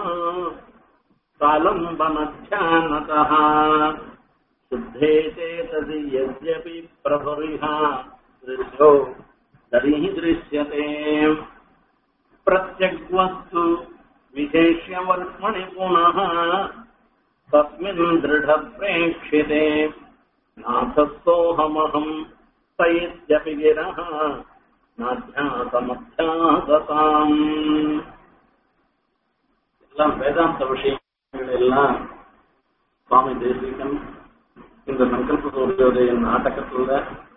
कालम्बनध्यानतः शुद्धे चेतसि यद्यपि प्रभुरिह दृश्यो दरिः दृश्यते प्रत्यग्वस्तु विशेष्यवर्त्मणि पुनः तस्मिन् दृढप्रेक्षिते नाथस्तोऽहमहम् स इत्यपि गिरः நாத்தியாசமத்தியாசதாம் எல்லாம் வேதாந்த விஷயங்கள் எல்லாம் சுவாமி தேசிகன் இந்த சங்கல்ப சூரியோதய நாடகத்துல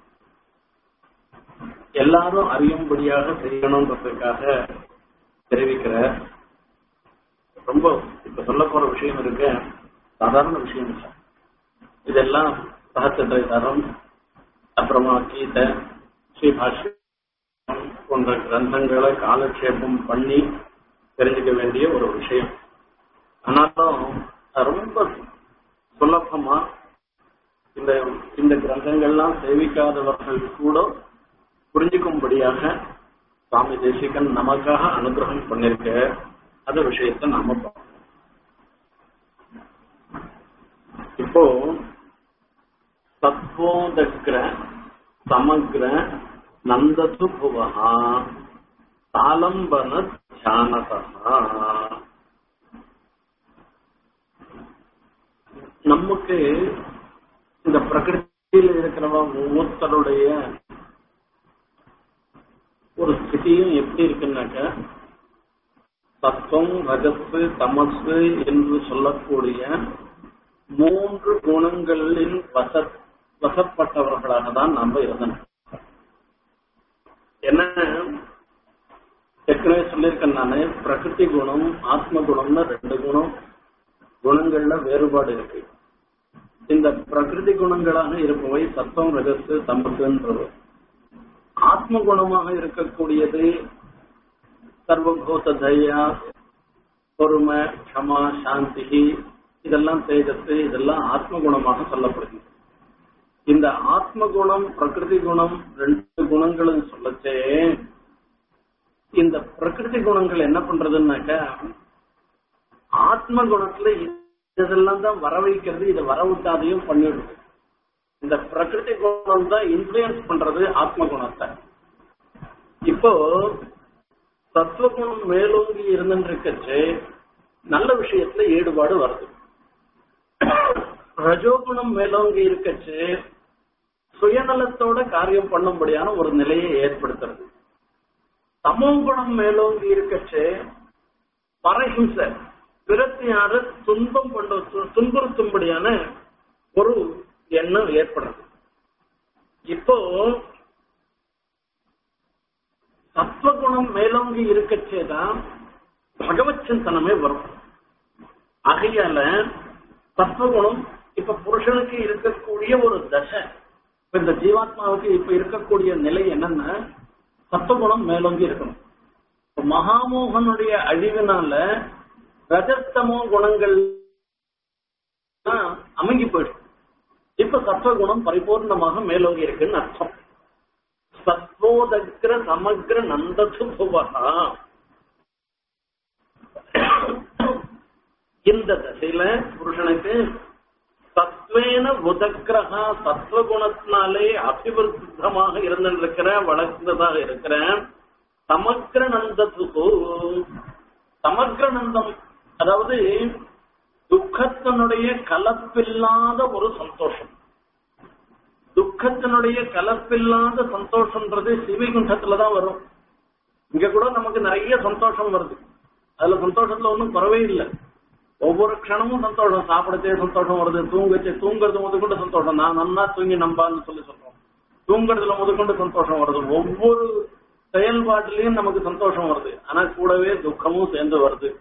எல்லாரும் அறியும்படியாக செய்யணுன்றதுக்காக தெரிவிக்கிற ரொம்ப இப்ப சொல்ல போற விஷயம் இருக்க சாதாரண விஷயம் இல்லை இதெல்லாம் சகச்சந்திரம் அப்புறமா கீதை ஸ்ரீபாஷ்யம் போன்ற கிரந்தங்களை காலக்ஷேபம் பண்ணி தெரிஞ்சுக்க வேண்டிய ஒரு விஷயம் ஆனாலும் ரொம்ப சுலபமா இந்த இந்த கிரந்தங்கள்லாம் சேவிக்காதவர்கள் கூட புரிஞ்சுக்கும்படியாக சுவாமி தேசிகன் நமக்காக அனுகிரகம் பண்ணிருக்க அந்த விஷயத்தை நாம பார்ப்போம் இப்போ தத்வோதக்ர சமக்ர நந்தது புவஹா தாளம்பன தியானதா நமக்கு இந்த பிரகிருதியில் இருக்கிறவ ஒவ்வொருத்தருடைய ஒரு ஸ்திதியும் எப்படி இருக்குன்னாக்க தத்துவம் ரஜத்து தமசு என்று சொல்லக்கூடிய மூன்று குணங்களின் வச வசப்பட்டவர்களாக தான் நாம இருந்தோம் என்ன ஏற்கனவே சொல்லியிருக்கேன் நானு பிரகிருதி குணம் ஆத்ம குணம்னு ரெண்டு குணம் குணங்கள்ல வேறுபாடு இருக்கு இந்த பிரகிருதி குணங்களாக இருப்பவை சத்தம் ரகசு தம்பத்துன்றது ஆத்ம குணமாக இருக்கக்கூடியது சர்வபூத தயா பொறுமை க்ஷமா சாந்தி இதெல்லாம் தேஜத்து இதெல்லாம் ஆத்ம குணமாக சொல்லப்படுகிறது இந்த ஆத்ம குணம் பிரகிருதி குணம் ரெண்டு குணங்களும் சொல்லச்சே இந்த பிரகிருதி குணங்கள் என்ன பண்றதுன்னாக்க ஆத்ம குணத்துல இதெல்லாம் தான் வர வைக்கிறது இதை வர விட்டாதையும் பண்ணிடுது இந்த பிரகிருதி குணம் தான் இன்ஃபுளுயன்ஸ் பண்றது ஆத்ம குணத்தை இப்போ தத்துவ குணம் மேலோங்கி இருந்துருக்கச்சு நல்ல விஷயத்துல ஈடுபாடு வருது ரஜோகுணம் மேலோங்கி இருக்கச்சு சுயநலத்தோட காரியம் பண்ணும்படியான ஒரு நிலையை ஏற்படுத்துறது தமோ குணம் மேலோங்கி இருக்கச்சு பரஹிம்சை பிறத்தையார துன்பம் கொண்டு துன்புறுத்தும்படியான ஒரு எண்ணம் ஏற்படுறது இப்போ சத்வகுணம் மேலோங்கி இருக்கச்சேதான் பகவத் சிந்தனமே வரும் ஆகையால சத்வகுணம் இப்ப புருஷனுக்கு இருக்கக்கூடிய ஒரு தசை இப்ப இந்த ஜீவாத்மாவுக்கு இப்ப இருக்கக்கூடிய நிலை என்னன்னா சத்வகுணம் மேலோங்கி இருக்கணும் இப்ப மகாமோகனுடைய அழிவினால ரஜத்தமோ குணங்கள் அமுங்கி போயிடும் இப்ப சத்வகுணம் பரிபூர்ணமாக மேலோங்கி இருக்குன்னு அர்த்தம் சத்வோதக்ர சமக்ர நந்தது புவகா இந்த தசையில புருஷனுக்கு சத்வேன உதக்கிரகா சத்வகுணத்தினாலே அபிவிருத்தமாக இருந்திருக்கிற வளர்ந்ததாக இருக்கிற சமக்ர நந்தத்துக்கு சமக்ர நந்தம் அதாவது துக்கத்தினுடைய கலப்பில்லாத ஒரு சந்தோஷம் துக்கத்தினுடைய கலப்பில்லாத சந்தோஷம்ன்றது சிவகுண்டத்துலதான் வரும் இங்க கூட நமக்கு நிறைய சந்தோஷம் வருது அதுல சந்தோஷத்துல ஒன்றும் குறவே இல்லை ஒவ்வொரு க்ஷணமும் சந்தோஷம் சாப்பிடச்சே சந்தோஷம் வருது தூங்கச்சே தூங்குறது முதற்கொண்டு சந்தோஷம் நான் நன்னா தூங்கி நம்பான்னு சொல்லி சொல்றோம் தூங்குறதுல முதற்கொண்டு சந்தோஷம் வருது ஒவ்வொரு செயல்பாட்டிலையும் நமக்கு சந்தோஷம் வருது ஆனா கூடவே துக்கமும் சேர்ந்து வருது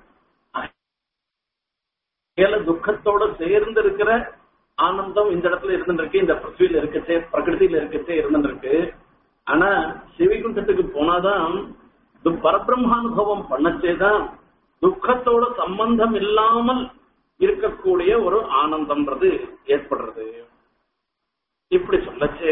ஏல துக்கத்தோட சேர்ந்து இருக்கிற ஆனந்தம் இந்த இடத்துல இருந்துருக்கு இந்த பிருத்திவில இருக்கச்சே பிரகிருதியில இருக்கச்சே இருந்துருக்கு ஆனா சிவிகுண்டத்துக்கு போனாதான் பரபிரம்மானுபவம் பண்ணச்சேதான் துக்கத்தோட சம்பந்தம் இல்லாமல் இருக்கக்கூடிய ஒரு ஆனந்தம்ன்றது ஏற்படுறது இப்படி சொல்லச்சே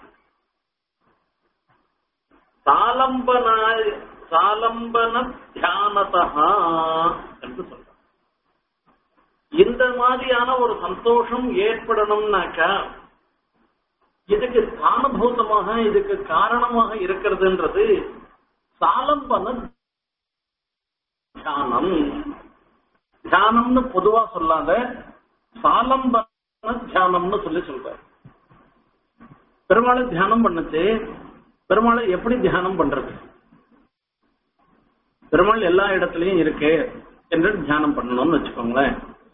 சாலம்பனாய் சாலம்பன தியானதா என்று சொல்ற இந்த மாதிரியான ஒரு சந்தோஷம் ஏற்படணும்னாக்கா இதுக்கு ஸ்தானபூதமாக இதுக்கு காரணமாக இருக்கிறதுன்றது சாலம்பன தியானம் தியானம்னு பொதுவா சொல்லாத சாலம்பன தியானம்னு சொல்லி சொல்ற பெருமாளை தியானம் பண்ணுச்சு பெருமாளை எப்படி தியானம் பண்றது பெருமாள் எல்லா இடத்துலயும் இருக்கு என்று தியானம் பண்ணணும்னு வச்சுக்கோங்களேன்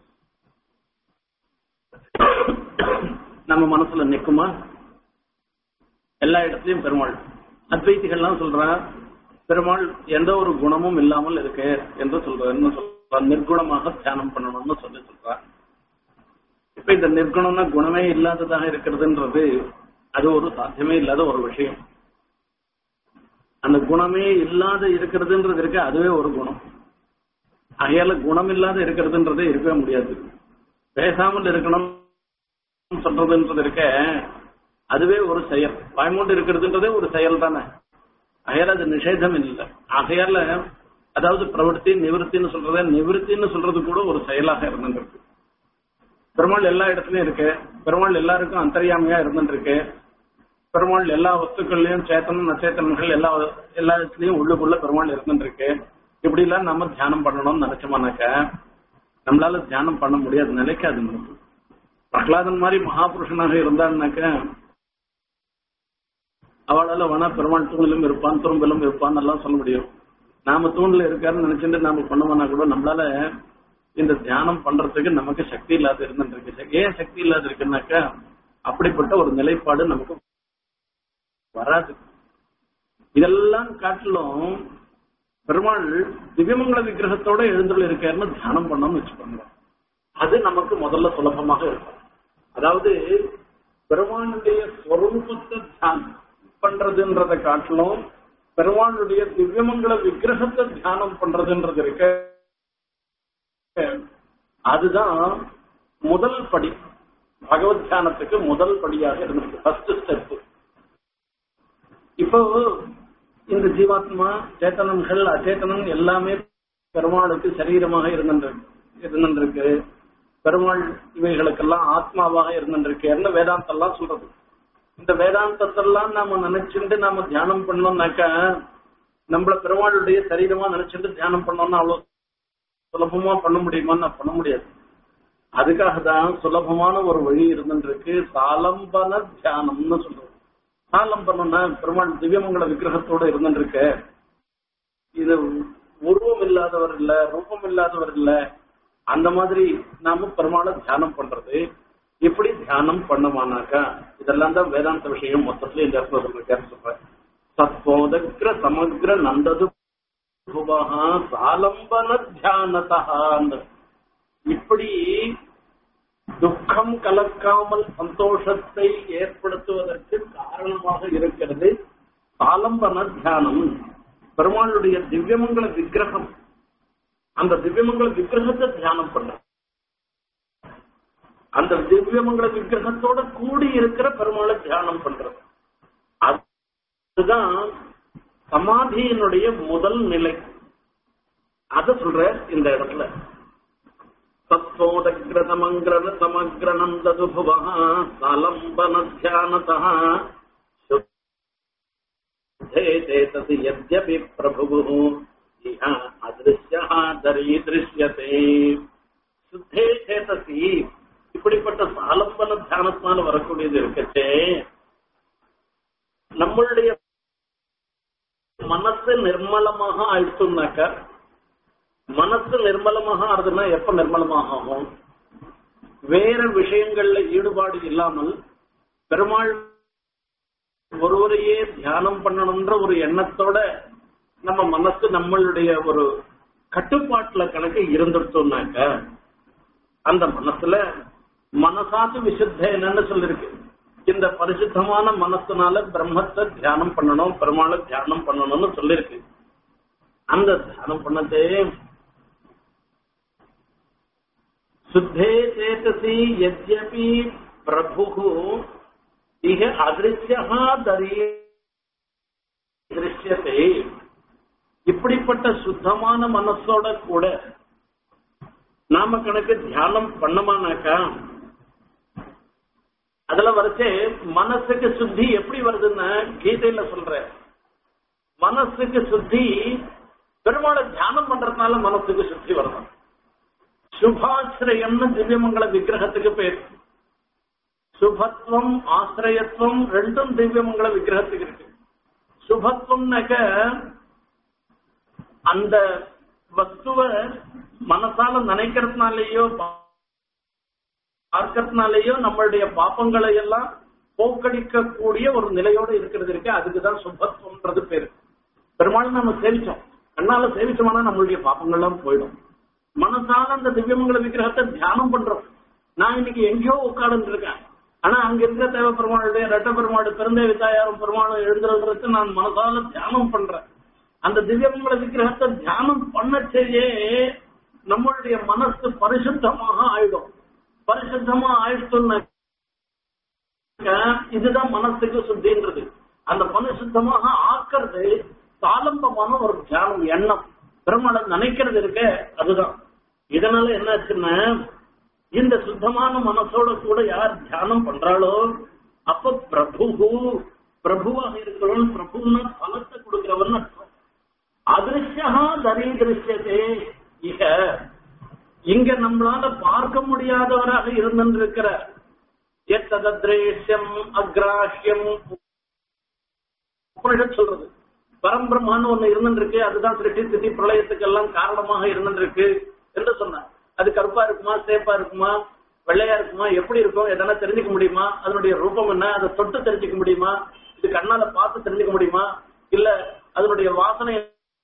நம்ம மனசுல நிக்குமா எல்லா இடத்துலயும் பெருமாள் அத்வைத்திகள்லாம் சொல்றா பெருமாள் எந்த ஒரு குணமும் இல்லாமல் இருக்கு என்று சொல்றன்னு சொல்ற நிர்குணமாக தியானம் பண்ணணும்னு சொல்லி சொல்றா இப்ப இந்த நிர்குணம்னா குணமே இல்லாததாக இருக்கிறதுன்றது அது ஒரு சாத்தியமே இல்லாத ஒரு விஷயம் அந்த குணமே இல்லாத இருக்கிறதுன்றது இருக்கு அதுவே ஒரு குணம் அகையால குணம் இல்லாத இருக்கிறதுன்றதே இருக்கவே முடியாது பேசாமல் இருக்கணும் சொல்றதுன்றது இருக்க அதுவே ஒரு செயல் பயமூண்டு இருக்கிறதுன்றதே ஒரு செயல் தானே அகையால அது நிஷேதம் இல்லை ஆகையால அதாவது பிரவர்த்தி நிவர்த்தின்னு சொல்றத நிவர்த்தின்னு சொல்றது கூட ஒரு செயலாக இருந்துருக்கு பெருமாள் எல்லா இடத்துலயும் இருக்கு பெருமாள் எல்லாருக்கும் அந்தரியாமையா இருந்துருக்கு பெருமாள் எல்லா வஸ்துக்கள்லயும் சேத்தனம் நச்சேத்தனங்கள் எல்லா எல்லா இடத்துலயும் உள்ளுக்குள்ள பெருமாள் இருந்துருக்கு இப்படி எல்லாம் நம்ம தியானம் பண்ணணும்னு நினைச்சோம்னாக்க நம்மளால தியானம் பண்ண முடியாது நினைக்காது நமக்கு பிரகலாதன் மாதிரி மகாபுருஷனாக இருந்தான்னாக்க அவளால வேணா பெருமாள் தூணிலும் இருப்பான் துரும்பிலும் இருப்பான் எல்லாம் சொல்ல முடியும் நாம தூண்ல இருக்காருன்னு நினைச்சிட்டு நாம பண்ணோம்னா கூட நம்மளால இந்த தியானம் பண்றதுக்கு நமக்கு சக்தி இல்லாத இருந்துருக்கு ஏன் சக்தி இல்லாத இருக்குன்னாக்கா அப்படிப்பட்ட ஒரு நிலைப்பாடு நமக்கு வராது இதெல்லாம் காட்டிலும் பெருமாள் திவ்யமங்கல விக்கிரகத்தோட எழுந்துள்ள இருக்காருன்னு தியானம் பண்ணோம்னு வச்சுக்கோங்க அது நமக்கு முதல்ல சுலபமாக இருக்கும் அதாவது பெருமானுடைய ஸ்வரூபத்தை தியானம் பண்றதுன்றதை காட்டிலும் பெருமானுடைய திவ்யமங்கல விக்கிரகத்தை தியானம் பண்றதுன்றது இருக்க அதுதான் முதல் படி பகவத் தியானத்துக்கு முதல் படியாக இருந்திருக்கு ஃபர்ஸ்ட் ஸ்டெப் இப்போ இந்த ஜீவாத்மா சேத்தனங்கள் அச்சேதனம் எல்லாமே பெருமாளுக்கு சரீரமாக இருந்திருக்கு இருந்திருக்கு பெருமாள் இவைகளுக்கெல்லாம் ஆத்மாவாக இருந்திருக்கேன்னு வேதாந்தெல்லாம் சொல்றது இந்த வேதாந்தத்தெல்லாம் நாம நினைச்சுட்டு நாம தியானம் பண்ணோம்னாக்கா நம்மள பெருமாளுடைய சரீரமா நினைச்சுட்டு தியானம் பண்ணோம்னா அவ்வளவு சுலபமா பண்ண முடியுமான்னு பண்ண முடியாது அதுக்காக தான் சுலபமான ஒரு வழி இருந்துருக்கு சாலம்பன தியானம்னு சொல்றோம் சாலம்பனம்னா பெருமாள் திவ்யமங்கல விக்கிரகத்தோட இருந்துருக்க இது உருவம் இல்லாதவர் இல்ல ரூபம் இல்லாதவர் இல்ல அந்த மாதிரி நாம பெருமாளை தியானம் பண்றது எப்படி தியானம் பண்ணுமானாக்கா இதெல்லாம் தான் வேதாந்த விஷயம் மொத்தத்துல இந்த இடத்துல சொல்லிருக்காரு சொல்றேன் சத்போதக்ர சமக்ர நந்தது சாலம்பன தியானதா இப்படி துக்கம் கலக்காமல் சந்தோஷத்தை ஏற்படுத்துவதற்கு காரணமாக இருக்கிறது சாலம்பன தியானம் பெருமாளுடைய திவ்யமங்கல விக்கிரகம் அந்த திவ்யமங்கல விக்கிரகத்தை தியானம் பண்ண அந்த திவ்யமங்கல விக்கிரகத்தோட கூடி இருக்கிற பெருமாளை தியானம் பண்றது அதுதான் சமாதியினுடைய முதல் நிலை அத சொல்ற இந்த இடத்துல தத்வோதகிரதமங்கிர சமக்ரணம் ததுபுவா சாலம்பன தியானதா சேதசி யத்யபி பிரபுः இஹ அத்ருஷ்யः தரீதృశ్యతే சுத்தே சேதசி இப்படிப்பட்ட சாலம்பன தியானத்தினால வரக்கூடியது இருக்கச்சே நம்மளுடைய மனசு நிர்மலமாக ஆயிடுச்சுனாக்க மனசு நிர்மலமாக ஆறுதுன்னா எப்ப நிர்மலமாக ஆகும் வேற விஷயங்கள்ல ஈடுபாடு இல்லாமல் பெருமாள் ஒருவரையே தியானம் பண்ணணும்ன்ற ஒரு எண்ணத்தோட நம்ம மனசு நம்மளுடைய ஒரு கட்டுப்பாட்டுல கணக்கு இருந்துட்டோம்னாக்க அந்த மனசுல மனசாத்து விசுத்த என்னன்னு சொல்லிருக்கு இந்த பரிசுத்தமான மனசுனால பிரம்மத்தை தியானம் பண்ணணும் பெருமாளை தியானம் பண்ணணும்னு சொல்லிருக்கு அந்த தியானம் பண்ணதே சுத்தே சேதசி யத்யபி பிரபு இக அதிருஷ்யா தரியே திருஷ்யத்தை இப்படிப்பட்ட சுத்தமான மனசோட கூட நாம கணக்கு தியானம் பண்ணமானாக்கா அதுல வரைச்சே மனசுக்கு சுத்தி எப்படி வருதுன்னா கீதையில சொல்ற மனசுக்கு சுத்தி பெருமாளை தியானம் பண்றதுனால மனசுக்கு சுத்தி வரணும் சுபாசிரயம்னு திவ்யமங்கல விக்கிரகத்துக்கு பேர் சுபத்துவம் ஆசிரியத்துவம் ரெண்டும் திவ்யமங்கல விக்கிரகத்துக்கு இருக்கு சுபத்துவம்னாக்க அந்த வஸ்துவ மனசால நினைக்கிறதுனாலேயோ பார்க்கறதுனாலேயோ நம்மளுடைய பாப்பங்களை எல்லாம் போக்கடிக்கக்கூடிய ஒரு நிலையோட இருக்கிறது இருக்கு அதுக்குதான் சுபத்துவம்ன்றது பேரு பெரும்பாலும் நம்ம சேவிச்சோம் கண்ணால சேவிச்சோம்னா நம்மளுடைய பாப்பங்கள்லாம் போயிடும் மனசால அந்த திவ்யமங்கல விக்கிரகத்தை தியானம் பண்றோம் நான் இன்னைக்கு எங்கேயோ உட்கார்ந்து இருக்கேன் ஆனா அங்க இருக்கிற தேவ பெருமாளுடைய ரெட்ட பெருமாடு பிறந்தேவி தாயாரும் பெருமாளும் எழுந்துறதுக்கு நான் மனசால தியானம் பண்றேன் அந்த திவ்யமங்கல விக்கிரகத்தை தியானம் பண்ணச்சேயே நம்மளுடைய மனசு பரிசுத்தமாக ஆயிடும் பரிசுத்தமா ஆயிடுச்சுன்னா இதுதான் மனசுக்கு சுத்தின்றது அந்த பரிசுத்தமாக ஆக்கிறது தாளம்பமான ஒரு தியானம் எண்ணம் பெருமாளை நினைக்கிறது இருக்க அதுதான் இதனால என்னாச்சுன்னா இந்த சுத்தமான மனசோட கூட யார் தியானம் பண்றாளோ அப்ப பிரபு பிரபுவாக இருக்கிறவன் பிரபுன்னா பலத்தை கொடுக்கிறவன் அர்த்தம் அதிருஷ்யா தரீதிருஷ்யதே இக இங்க நம்மளால பார்க்க முடியாதவராக இருந்திருக்கிற எத்ததத்ரேஷ்யம் அக்ராஹ்யம் உபனிஷத் சொல்றது பரம்பிரம்மான்னு ஒண்ணு இருந்துருக்கு அதுதான் சிருஷ்டி திதி பிரளயத்துக்கு எல்லாம் காரணமாக இருந்துருக்கு என்று சொன்னார் அது கருப்பா இருக்குமா சேப்பா இருக்குமா வெள்ளையா இருக்குமா எப்படி இருக்கும் எதனா தெரிஞ்சுக்க முடியுமா அதனுடைய ரூபம் என்ன அதை தொட்டு தெரிஞ்சுக்க முடியுமா இது கண்ணால பார்த்து தெரிஞ்சுக்க முடியுமா இல்ல அதனுடைய வாசனை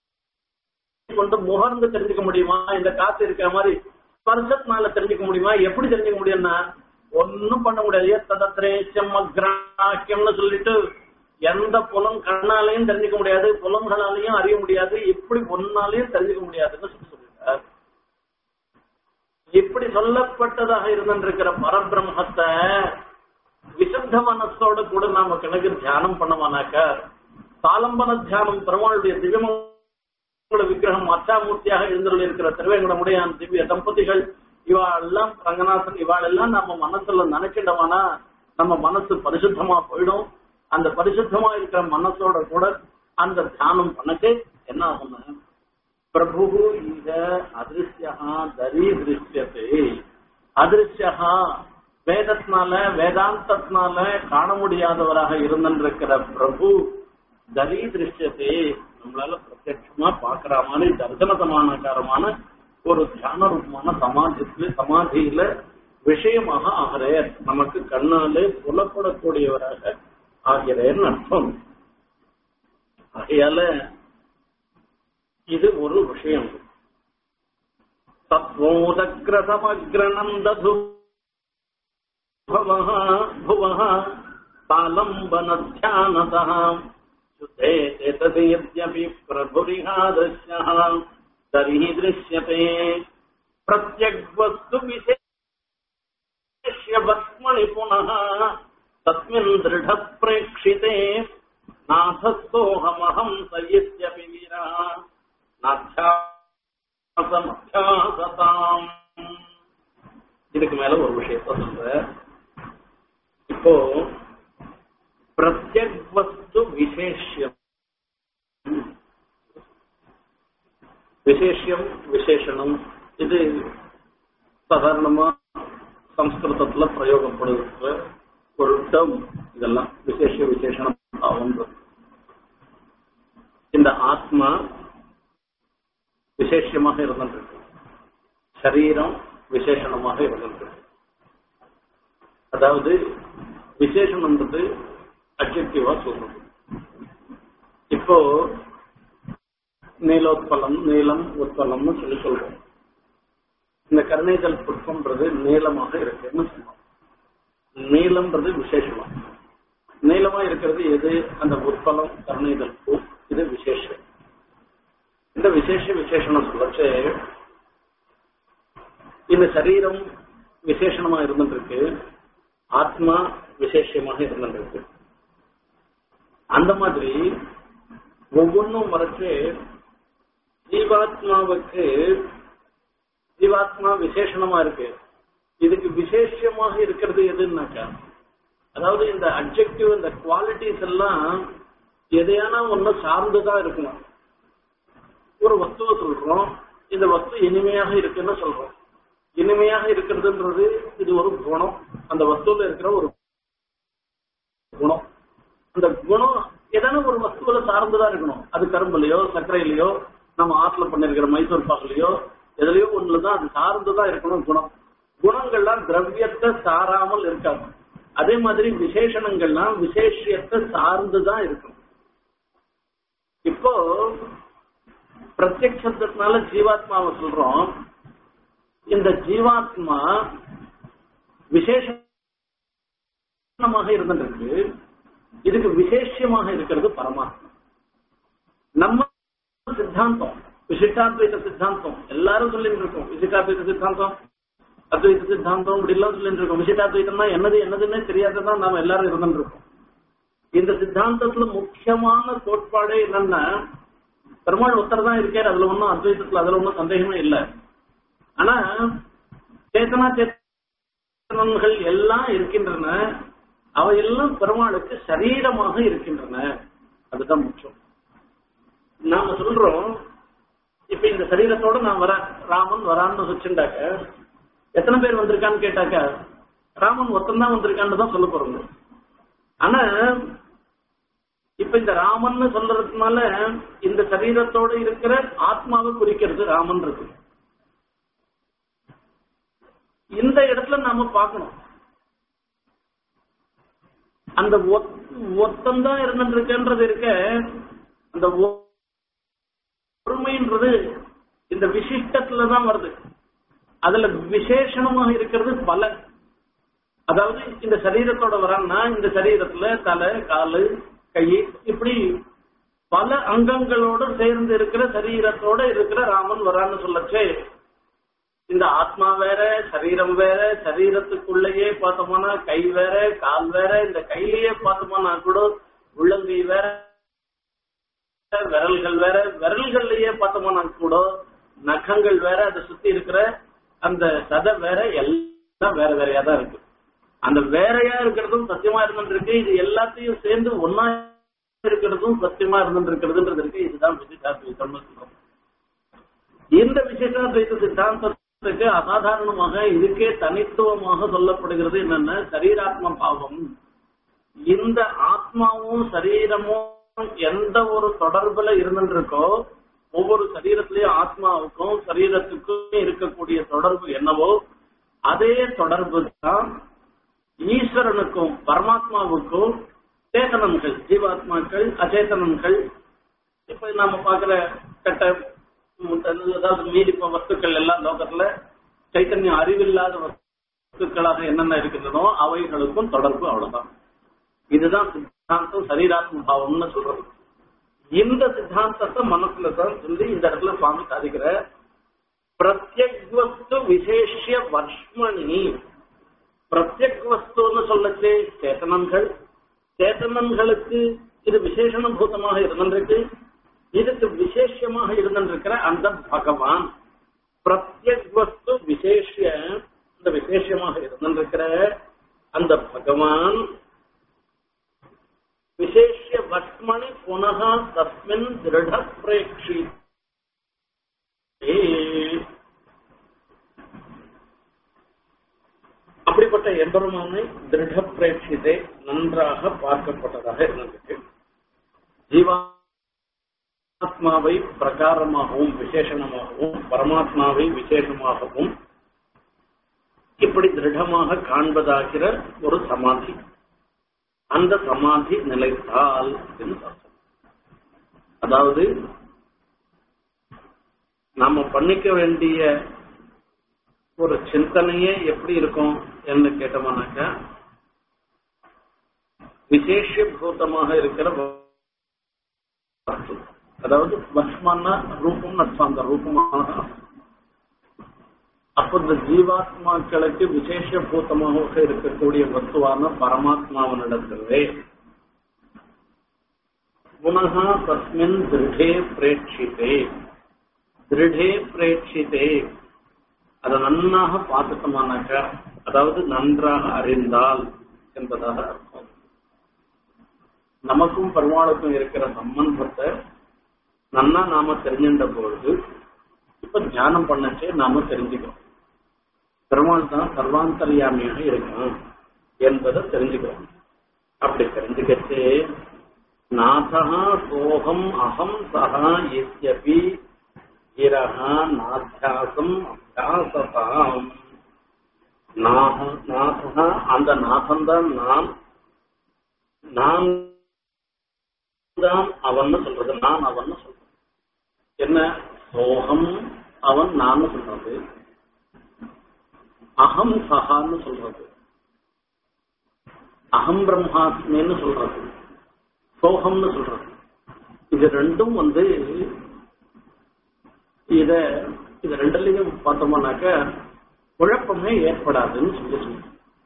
கொண்டு முகர்ந்து தெரிஞ்சுக்க முடியுமா இந்த காத்து இருக்கிற மாதிரி ஸ்பர்சத்தினால தெரிஞ்சுக்க முடியுமா எப்படி தெரிஞ்சுக்க முடியும்னா ஒன்னும் பண்ண முடியாது ததத்ரேச்சம் அக்ராக்கியம்னு சொல்லிட்டு எந்த புலம் கண்ணாலையும் தெரிஞ்சுக்க முடியாது புலன்களாலையும் அறிய முடியாது எப்படி ஒன்னாலையும் தெரிஞ்சுக்க முடியாதுன்னு சொல்லி சொல்லிட்டார் இப்படி சொல்லப்பட்டதாக இருந்திருக்கிற பரபிரம்மத்தை விசுத்த மனசோட கூட நாம கணக்கு தியானம் பண்ணமானாக்க சாலம்பன தியானம் பெருமாளுடைய திவ்யமங்கள விக்கிரகம் அச்சாமூர்த்தியாக இருந்துள்ள இருக்கிற திருவேங்கடமுடையான் திவ்ய தம்பதிகள் இவா எல்லாம் ரங்கநாதன் இவாள் எல்லாம் நம்ம மனசுல நினைச்சிட்டோம்னா நம்ம மனசு பரிசுத்தமா போயிடும் அந்த பரிசுத்தமா இருக்கிற மனசோட கூட அந்த தியானம் பண்ணக்கு என்ன ஆகும்னா பிரபு இத அதிருஷ்யா தரி திருஷ்யத்தை அதிருஷ்யா வேதத்தினால வேதாந்தத்தினால காண முடியாதவராக இருந்திருக்கிற பிரபு தரி திருஷ்யத்தை நம்மளால பிரத்யட்சமா பாக்குற மாதிரி தர்சனதமானகாரமான ஒரு தியான ரூபமான சமாஜத்துல சமாதியில விஷயமாக ஆகிறார் நமக்கு கண்ணாலே புலப்படக்கூடியவராக ஆகிறேன்னு அர்த்தம் ஆகையால இது ஒரு விஷயம் தத்வோதக்ரசமக்ரணம் தது भवः भुवः सालम्बनध्यानतः शुद्धे चेतसि यद्यपि प्रभुरिहादृश्यः तर्हि दृश्यते प्रत्यग्वस्तु विशेष्यवस्मणि पुनः तस्मिन् दृढप्रेक्षिते नाथस्तोऽहमहं स इत्यपि वीरा நாத்தியாசமத்தியாசதாம் இதுக்கு மேல ஒரு விஷயத்த சொல்ற இப்போ பிரத்யக் வஸ்து விசேஷம் விசேஷம் விசேஷனம் இது சாதாரணமா சம்ஸ்கிருதத்துல பிரயோகப்படுகிற ஒரு டேர்ம் இதெல்லாம் விசேஷ விசேஷனம் ஆகுன்றது இந்த ஆத்மா விசேஷமாக இருந்திருக்கு சரீரம் விசேஷணமாக இருந்திருக்கு அதாவது விசேஷம்ன்றது அப்ஜெக்டிவா சொல்றது இப்போ நீலோத்பலம் நீளம் உட்பலம்னு சொல்லி சொல்றோம் இந்த கருணைகள் புஷ்பம்ன்றது நீளமாக இருக்குன்னு சொல்றோம் நீளம்ன்றது விசேஷம் நீளமா இருக்கிறது எது அந்த உட்பலம் கருணைதல் பூ இது விசேஷம் இந்த விசேஷ விசேஷனம் சொல்லச்சு இந்த சரீரம் விசேஷணமா இருந்துருக்கு ஆத்மா விசேஷமாக இருந்துருக்கு அந்த மாதிரி ஒவ்வொன்றும் வரைச்சு ஜீவாத்மாவுக்கு ஜீவாத்மா விசேஷணமா இருக்கு இதுக்கு விசேஷமாக இருக்கிறது எதுன்னாக்கா அதாவது இந்த அப்ஜெக்டிவ் இந்த குவாலிட்டிஸ் எல்லாம் எதையானா ஒண்ணு சார்ந்துதான் இருக்கணும் ஒரு வஸ்துவை சொல்றோம் இந்த வஸ்து இனிமையாக இருக்குன்னு சொல்றோம் இனிமையாக இருக்கிறதுன்றது இது ஒரு குணம் அந்த வஸ்துல இருக்கிற ஒரு குணம் அந்த குணம் ஏதான ஒரு வஸ்துவில சார்ந்துதான் இருக்கணும் அது கரும்புலயோ சர்க்கரையிலயோ நம்ம ஆற்றுல பண்ணிருக்கிற மைசூர் பாக்குலயோ எதுலயோ ஒண்ணுலதான் அது சார்ந்துதான் இருக்கணும் குணம் குணங்கள்லாம் திரவியத்தை சாராமல் இருக்காது அதே மாதிரி விசேஷணங்கள்லாம் விசேஷத்தை சார்ந்துதான் இருக்கும் இப்போ பிரத்யக்ஷத்தினால ஜீவாத்மாவை சொல்றோம் இந்த ஜீவாத்மா விசேஷமாக இருந்திருக்கு இதுக்கு விசேஷமாக இருக்கிறது பரமாத்மா நம்ம சித்தாந்தம் விசிஷ்டாத்வைத சித்தாந்தம் எல்லாரும் சொல்லிட்டு இருக்கோம் விசிஷ்டாத்வைத சித்தாந்தம் அத்வைத சித்தாந்தம் இப்படி எல்லாம் சொல்லிட்டு இருக்கோம் விசிஷ்டாத்வைத்தம்னா என்னது என்னதுன்னே தெரியாததான் நாம எல்லாரும் இருந்துட்டு இருக்கோம் இந்த சித்தாந்தத்துல முக்கியமான கோட்பாடு என்னன்னா பெருமாள் ஒருத்தர் தான் இருக்காரு அதுல ஒன்றும் அத்வைதத்துல அதுல ஒன்றும் சந்தேகமே இல்லை ஆனா சேத்தனா சேத்தனங்கள் எல்லாம் இருக்கின்றன அவையெல்லாம் பெருமாளுக்கு சரீரமாக இருக்கின்றன அதுதான் முக்கியம் நாம சொல்றோம் இப்ப இந்த சரீரத்தோட நான் வரேன் ராமன் வரான்னு வச்சுட்டாக்க எத்தனை பேர் வந்திருக்கான்னு கேட்டாக்க ராமன் ஒருத்தன் தான் வந்திருக்கான்னு தான் சொல்ல போறோம் ஆனா இப்ப இந்த ராமன் சொல்றதுனால இந்த சரீரத்தோட இருக்கிற ஆத்மாவை குறிக்கிறது ராமன் இருக்கு இந்த இடத்துல நாம பார்க்கணும் அந்த ஒத்தந்தான் இருந்துருக்குன்றது இருக்க அந்த ஒருமைன்றது இந்த விசிஷ்டத்துலதான் வருது அதுல விசேஷணமாக இருக்கிறது பல அதாவது இந்த சரீரத்தோட வரான்னா இந்த சரீரத்துல தலை காலு கை இப்படி பல அங்கங்களோட சேர்ந்து இருக்கிற சரீரத்தோட இருக்கிற ராமன் வரான்னு சொல்லச்சே இந்த ஆத்மா வேற சரீரம் வேற சரீரத்துக்குள்ளேயே பார்த்தோம்னா கை வேற கால் வேற இந்த கையிலேயே பார்த்தோம்னா கூட உள்ளங்கை வேற விரல்கள் வேற விரல்கள்லயே பார்த்தோம்னா கூட நகங்கள் வேற அதை சுத்தி இருக்கிற அந்த சதை வேற எல்லாம் வேற வேறையா தான் இருக்கு அந்த வேறையா இருக்கிறதும் சத்தியமா இருந்துருக்கு இது எல்லாத்தையும் சேர்ந்து ஒன்னா இருக்கிறதும் சத்தியமா இருந்துருக்கிறதுன்றது இருக்கு இதுதான் விசிஷ்டாத்வைத்தம் சொல்றோம் இந்த விசேஷாத்வைத்த சித்தாந்தத்துக்கு அசாதாரணமாக இதுக்கே தனித்துவமாக சொல்லப்படுகிறது என்னன்னா சரீராத்ம பாவம் இந்த ஆத்மாவும் சரீரமும் எந்த ஒரு தொடர்புல இருந்துருக்கோ ஒவ்வொரு சரீரத்திலையும் ஆத்மாவுக்கும் சரீரத்துக்கும் இருக்கக்கூடிய தொடர்பு என்னவோ அதே தொடர்பு தான் ஈஸ்வரனுக்கும் பரமாத்மாவுக்கும் சேதனன்கள் ஜீவாத்மாக்கள் அச்சேதனன்கள் இப்ப நாம பாக்குற கட்ட அதாவது மீதி வஸ்துக்கள் எல்லாம் லோகத்துல சைத்தன்யம் அறிவில்லாத வஸ்துக்களாக என்னென்ன இருக்கின்றனோ அவைகளுக்கும் தொடர்பு அவ்வளவுதான் இதுதான் சித்தாந்தம் சரீராத்ம பாவம்னு சொல்றது இந்த சித்தாந்தத்தை மனசுல தான் சொல்லி இந்த இடத்துல சுவாமி சாதிக்கிற பிரத்யக்வஸ்து விசேஷ வர்ஷ்மணி பிரத்யக் வஸ்துன்னு சொல்லச்சே சேத்தனங்கள் சேத்தனங்களுக்கு இது விசேஷணபூதமாக இருந்திருக்கு இதுக்கு விசேஷமாக இருந்திருக்கிற அந்த பகவான் பிரத்யக் வஸ்து விசேஷ இந்த விசேஷமாக இருந்திருக்கிற அந்த பகவான் விசேஷ வஸ்மணி புனக தஸ்மின் திருட பிரேக்ஷி அப்படிப்பட்ட எம்பெருமானை திருட பிரேட்சிதை நன்றாக பார்க்கப்பட்டதாக இருந்திருக்கு ஜீவாத்மாவை பிரகாரமாகவும் விசேஷணமாகவும் பரமாத்மாவை விசேஷமாகவும் இப்படி திருடமாக காண்பதாகிற ஒரு சமாதி அந்த சமாதி நிலைத்தால் என்று அர்த்தம் அதாவது நாம பண்ணிக்க வேண்டிய ஒரு சிந்தனையே எப்படி இருக்கும் என்று கேட்டோம்னாக்க விசேஷ பூதமாக இருக்கிற வஸ்து அதாவது பஸ்மன்னா ரூபம் அர்த்தம் அந்த ரூபமாக அப்ப இந்த ஜீவாத்மாக்களுக்கு விசேஷ பூத்தமாக இருக்கக்கூடிய வஸ்துவான பரமாத்மாவனிடத்திலே புனகா தஸ்மின் திருடே பிரேட்சித்தே திருடே பிரேட்சித்தே அதை நன்னாக பார்த்துட்டோமானாக்க அதாவது நன்றாக அறிந்தால் என்பதாக அர்த்தம் நமக்கும் பெருமாளுக்கும் இருக்கிற சம்பந்தத்தை நன்னா நாம தெரிஞ்சின்ற பொழுது இப்ப தியானம் பண்ணச்சே நாம தெரிஞ்சுக்கிறோம் பெருமாள் தான் சர்வாந்தரியாமியாக இருக்கணும் என்பதை தெரிஞ்சுக்கிறோம் அப்படி தெரிஞ்சுக்கச்சே நாதா சோகம் அகம் சகா இத்யபி இரஹா நாத்தியாசம் அத்தியாசதாம் நாதா அந்த நாதம் தான் நான் நான் தான் அவன் சொல்றது நான் அவன் சொல்றது என்ன சோகம் அவன் நான் சொல்றது அகம் சகான்னு சொல்றது அகம் பிரம்மாஸ்மின்னு சொல்றது சோகம்னு சொல்றது இது ரெண்டும் வந்து இத இது ரெண்டுலயும் பார்த்தோம்னாக்க குழப்பமே ஏற்படாதுன்னு சொல்லி சொல்லுங்க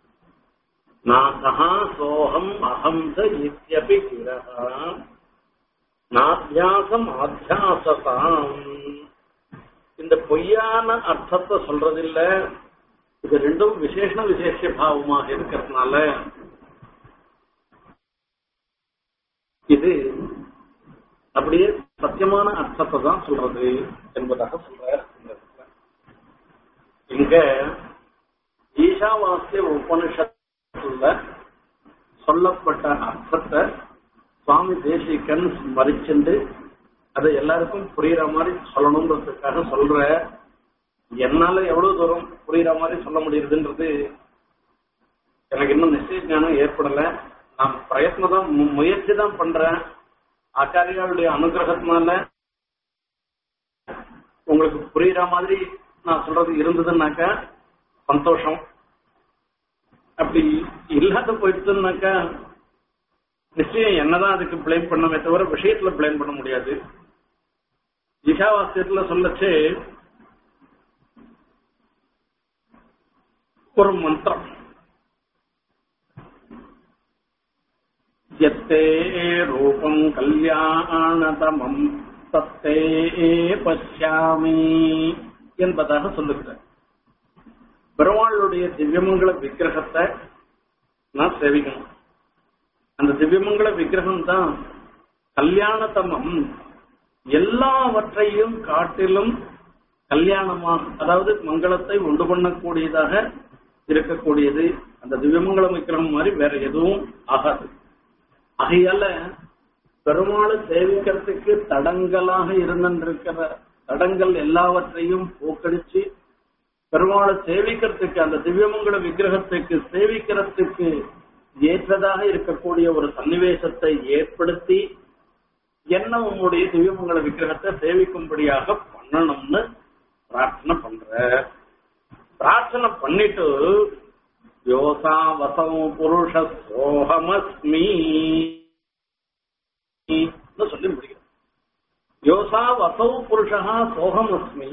நாசகா சோகம் அகம்ச இத்தியபி கிரகா நாத்தியாசம் அத்தியாசதாம் இந்த பொய்யான அர்த்தத்தை சொல்றதில்ல இது ரெண்டும் விசேஷ விசேஷ பாவமாக இருக்கிறதுனால இது அப்படியே சத்தியமான அர்த்தத்தை தான் சொல்றது என்பதாக சொல்ற இங்க ஈஷாவாசிய உபனிஷத்துல சொல்லப்பட்ட அர்த்தத்தை சுவாமி தேசிகன் ஸ்மரிச்சுண்டு அதை எல்லாருக்கும் புரியுற மாதிரி சொல்லணுன்றதுக்காக சொல்ற என்னால எவ்வளவு தூரம் புரியுற மாதிரி சொல்ல முடியுதுன்றது எனக்கு இன்னும் நிச்சய ஞானம் ஏற்படல நான் பிரயத்னம் தான் மு- முயற்சி தான் பண்றேன் ஆச்சாரியாவுடைய அனுகிரகத்தினால உங்களுக்கு புரியுற மாதிரி நான் சொல்றது இருந்ததுன்னாக்கா சந்தோஷம் அப்படி இல்லாத போயிடுச்சுன்னாக்கா நிச்சயம் என்னதான் அதுக்கு பிளேம் பண்ணவே தவிர விஷயத்துல பிளேம் பண்ண முடியாது ஈஷாவாசியத்துல சொல்லச்சு ஒரு மந்திரம் எத்தே ரூபம் கல்யாணதமம் தத்தே பஷ்யாமி என்பதாக சொல்லுகிறார் பெருமாளுடைய திவ்யமங்கல விக்கிரகத்தை நான் சேவிக்கணும் அந்த திவ்யமங்கல விக்கிரகம் தான் கல்யாணத்தமம் எல்லாவற்றையும் காட்டிலும் கல்யாணமாக அதாவது மங்களத்தை உண்டு பண்ணக்கூடியதாக இருக்கக்கூடியது அந்த திவ்யமங்கல விக்கிரகம் மாதிரி வேற எதுவும் ஆகாது ஆகையால பெருமாளை சேவிக்கிறதுக்கு தடங்கலாக இருந்திருக்கிற தடங்கள் எல்லாவற்றையும் போக்கடிச்சு பெருமாளை சேவிக்கிறதுக்கு அந்த திவ்யமங்கல விக்கிரகத்துக்கு சேவிக்கிறதுக்கு ஏற்றதாக இருக்கக்கூடிய ஒரு சன்னிவேசத்தை ஏற்படுத்தி என்ன உங்களுடைய திவ்யமங்கல விக்கிரகத்தை சேவிக்கும்படியாக பண்ணணும்னு பிரார்த்தனை பண்ற பிரார்த்தனை பண்ணிட்டு யோசா வசௌ புருஷ சோகமஸ்மி சொல்லி முடியும் யோசா வசௌ புருஷா சோகமஸ்மி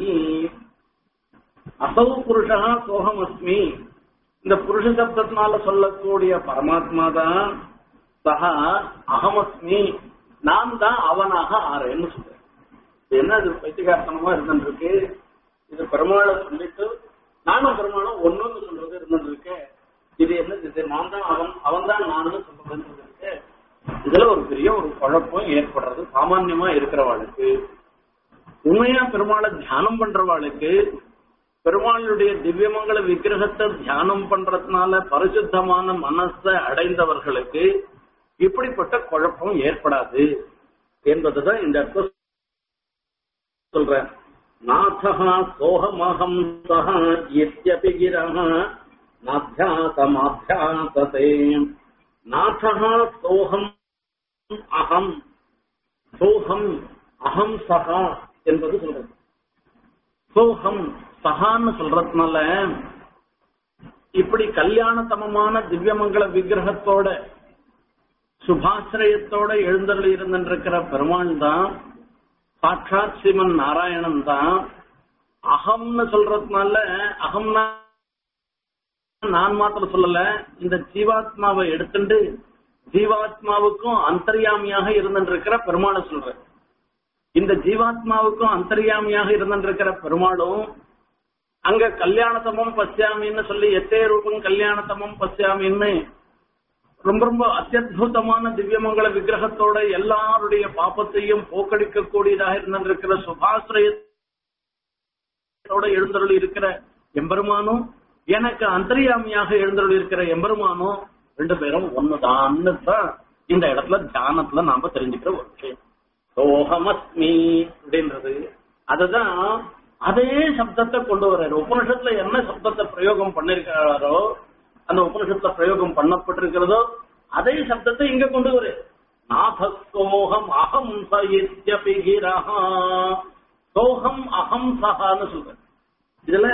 அசௌ புருஷா சோகமஸ்மி இந்த புருஷ சப்தத்தினால சொல்லக்கூடிய பரமாத்மா தான் சகா அகமஸ்மி நான் தான் அவனாக ஆறேன்னு சொல்றேன் இது என்ன இது பைத்தியகார்த்தனமா இருந்துருக்கு இது பெருமாளை சொல்லிட்டு நானும் பெருமாளும் ஒண்ணுன்னு சொல்றது இருந்துருக்கு இது என்ன இது நான் தான் அவன் அவன் தான் நானும் சொல்றது இருக்கு இதுல ஒரு பெரிய ஒரு குழப்பம் ஏற்படுறது சாமான்யமா இருக்கிறவாளுக்கு உண்மையா பெருமாளை தியானம் பண்றவாளுக்கு பெருமாளுடைய திவ்யமங்கல விக்கிரகத்தை தியானம் பண்றதுனால பரிசுத்தமான மனசை அடைந்தவர்களுக்கு இப்படிப்பட்ட குழப்பம் ஏற்படாது என்பதுதான் இந்த இடத்துல சொல்றேன் நாதா சோகமகம் சஹ இத்யபி கிரஹ நாத்தியாசமாத்தியாசதே நாதா சோகம் அகம் சோகம் அகம் சகா என்பது சொல்றது சோகம் சகான்னு சொல்றதுனால இப்படி கல்யாணத்தமமான திவ்யமங்கல விக்கிரகத்தோட சுபாசிரயத்தோட எழுந்தருள் இருந்திருக்கிற பெருமான் தான் சாட்சாத் ஸ்ரீமன் நாராயணன் தான் அகம்னு சொல்றதுனால அகம்னா நான் மாத்திரம் சொல்லல இந்த ஜீவாத்மாவை எடுத்துட்டு ஜீவாத்மாவுக்கும் அந்தர்யாமியாக இருந்திருக்கிற பெருமாளை சொல்றேன் இந்த ஜீவாத்மாவுக்கும் அந்தர்யாமியாக இருந்திருக்கிற பெருமாளும் அங்க கல்யாணத்தமம் பசியாமின்னு சொல்லி எத்தே ரூபம் கல்யாணத்தமம் பசியாமின்னு ரொம்ப ரொம்ப அத்தியுதமான திவ்யமங்கல விக்கிரகத்தோட எல்லாருடைய பாப்பத்தையும் போக்கடிக்க கூடியதாக இருந்திருக்கிற சுபாசிரயத்தோட எழுந்தருள் இருக்கிற எம்பெருமானும் எனக்கு அந்தரியாமியாக எழுந்தருள் இருக்கிற எம்பெருமானும் ரெண்டு பேரும் ஒண்ணுதான்னு தான் இந்த இடத்துல தியானத்துல நாம தெரிஞ்சுக்கிற ஒரு விஷயம் சோகமஸ்மி அப்படின்றது அதுதான் அதே சப்தத்தை கொண்டு வர்றாரு உபனிஷத்துல என்ன சப்தத்தை பிரயோகம் பண்ணிருக்காரோ அந்த உபனிஷத்துல பிரயோகம் பண்ணப்பட்டிருக்கிறதோ அதே சப்தத்தை இங்க கொண்டு வரு நாதசோகம் அகம் சயித்யபிகிரஹா சோகம் அகம் சஹான்னு சொல்ற இதுல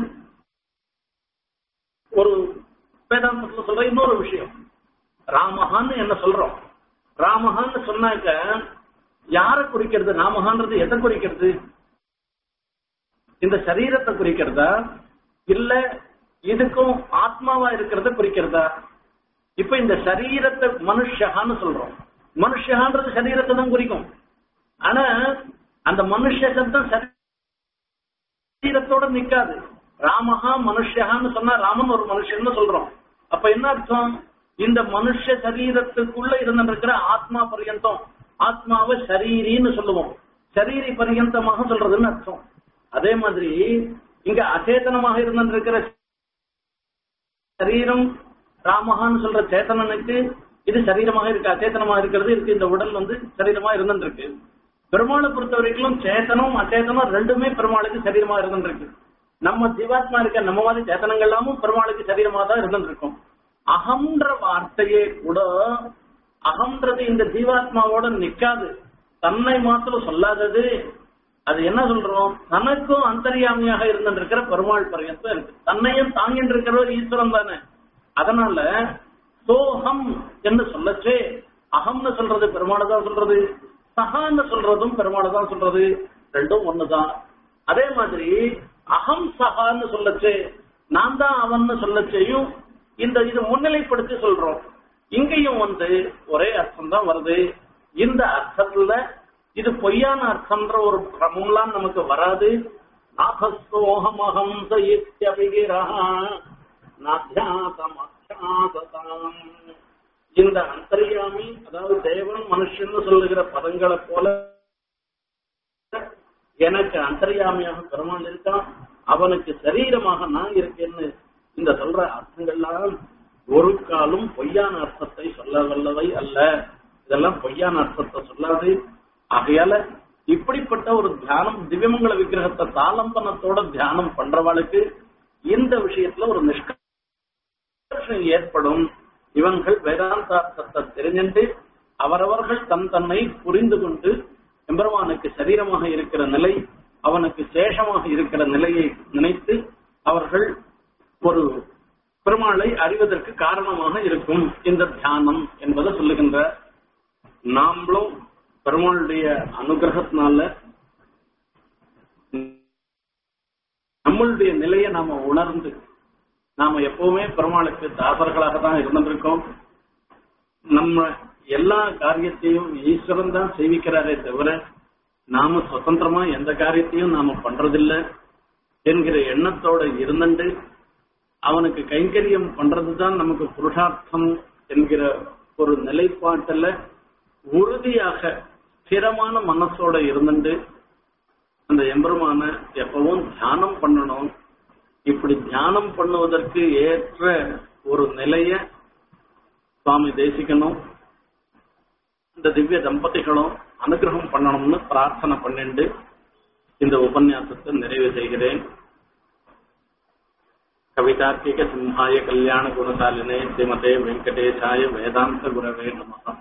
ஒரு வேதாந்தத்துல சொல்ற இன்னொரு விஷயம் ராமஹான்னு என்ன சொல்றோம் ராமஹான்னு சொன்னாக்க யாரை குறிக்கிறது ராமஹான்றது எதை குறிக்கிறது இந்த சரீரத்தை குறிக்கிறதா இல்ல இதுக்கும் ஆத்மாவா இருக்கிறத குறிக்கிறதா இப்ப இந்த சரீரத்தை மனுஷகான்னு சொல்றோம் மனுஷகான்றது சரீரத்தை தான் குறிக்கும் ஆனா அந்த மனுஷ சப்தம் சரீரத்தோட நிக்காது ராமஹா மனுஷகான்னு சொன்னா ராமன் ஒரு மனுஷன் சொல்றோம் அப்ப என்ன அர்த்தம் இந்த மனுஷ சரீரத்துக்குள்ள இருந்திருக்கிற ஆத்மா பரியந்தம் ஆத்மாவை சரீரின்னு சொல்லுவோம் சரீரி பரியந்தமாக சொல்றதுன்னு அர்த்தம் அதே மாதிரி இங்க அச்சேதனமாக இருந்திருக்கிற சரீரம் ராமகான்னு சொல்ற சேத்தனனுக்கு இது சரீரமாக இருக்கு அச்சேதனமாக இருக்கிறது இருக்கு இந்த உடல் வந்து சரீரமா இருந்துருக்கு பெருமாளை பொறுத்த வரைக்கும் சேத்தனம் அச்சேதனம் ரெண்டுமே பெருமாளுக்கு சரீரமா இருந்துருக்கு நம்ம ஜீவாத்மா இருக்க நம்ம மாதிரி சேத்தனங்கள் எல்லாமும் பெருமாளுக்கு சரீரமா தான் இருந்துருக்கும் அகம்ன்ற வார்த்தையே கூட அகம்ன்றது இந்த ஜீவாத்மாவோட நிக்காது தன்னை மாத்திரம் சொல்லாதது அது என்ன சொல்றோம் தனக்கும் அந்தரியாமியாக இருந்திருக்கிற பெருமாள் பரியந்தம் இருக்கு தன்னையும் தாங்கிட்டு இருக்கிறவர் ஈஸ்வரன் தானே அதனால சோகம் என்று சொல்லச்சே அகம்னு சொல்றது பெருமாளை தான் சொல்றது சகான்னு சொல்றதும் பெருமாளை தான் சொல்றது ரெண்டும் ஒண்ணுதான் அதே மாதிரி அகம் சகான்னு சொல்லச்சே நான் தான் அவன்னு சொல்லச்சேயும் இந்த இது முன்னிலைப்படுத்தி சொல்றோம் இங்கேயும் வந்து ஒரே அர்த்தம் தான் வருது இந்த அர்த்தத்துல இது பொய்யான அர்த்தம்ன்ற ஒரு கிரமம்லாம் நமக்கு வராது நாகஸ்தோகமகம் இந்த அந்தரியாமி அதாவது தேவன் மனுஷன் சொல்லுகிற பதங்களை போல எனக்கு அந்தரியாமியாக பெருமாள் இருக்கான் அவனுக்கு சரீரமாக நான் இருக்கேன்னு இந்த சொல்ற அர்த்தங்கள்லாம் ஒரு காலம் பொய்யான அர்த்தத்தை சொல்ல வல்லவை அல்ல இதெல்லாம் பொய்யான அர்த்தத்தை சொல்லாது ஆகையால இப்படிப்பட்ட ஒரு தியானம் திவ்யமங்கல விக்கிரகத்தை தாளம்பனத்தோட தியானம் பண்றவாளுக்கு இந்த விஷயத்துல ஒரு நிஷ்கர்ஷம் ஏற்படும் இவங்கள் வேதாந்தார்த்தத்தை தெரிஞ்சுட்டு அவரவர்கள் தன் தன்னை புரிந்து கொண்டு எம்பெருமானுக்கு சரீரமாக இருக்கிற நிலை அவனுக்கு சேஷமாக இருக்கிற நிலையை நினைத்து அவர்கள் ஒரு பெருமாளை அறிவதற்கு காரணமாக இருக்கும் இந்த தியானம் என்பதை சொல்லுகின்ற நாமளும் பெருமாளுடைய அனுகிரகத்தினால நம்மளுடைய நிலையை நாம உணர்ந்து நாம எப்பவுமே பெருமாளுக்கு தாசர்களாக தான் இருந்திருக்கோம் நம்ம எல்லா காரியத்தையும் ஈஸ்வரன் தான் செய்விக்கிறாரே தவிர நாம சுதந்திரமா எந்த காரியத்தையும் நாம பண்றதில்லை என்கிற எண்ணத்தோட இருந்துட்டு அவனுக்கு கைங்கரியம் பண்றதுதான் நமக்கு புருஷார்த்தம் என்கிற ஒரு நிலைப்பாட்டுல உறுதியாக ஸ்திரமான மனசோட இருந்துட்டு அந்த எம்பெருமான எப்பவும் தியானம் பண்ணணும் இப்படி தியானம் பண்ணுவதற்கு ஏற்ற ஒரு நிலைய சுவாமி தேசிக்கணும் இந்த திவ்ய தம்பதிகளும் அனுகிரகம் பண்ணணும்னு பிரார்த்தனை பண்ணிண்டு இந்த உபன்யாசத்தை நிறைவு செய்கிறேன் கவிதார்க்கிக சிம்ஹாய கல்யாண குணசாலினே ஸ்ரீமதே வெங்கடேசாய வேதாந்த குரவே நமகம்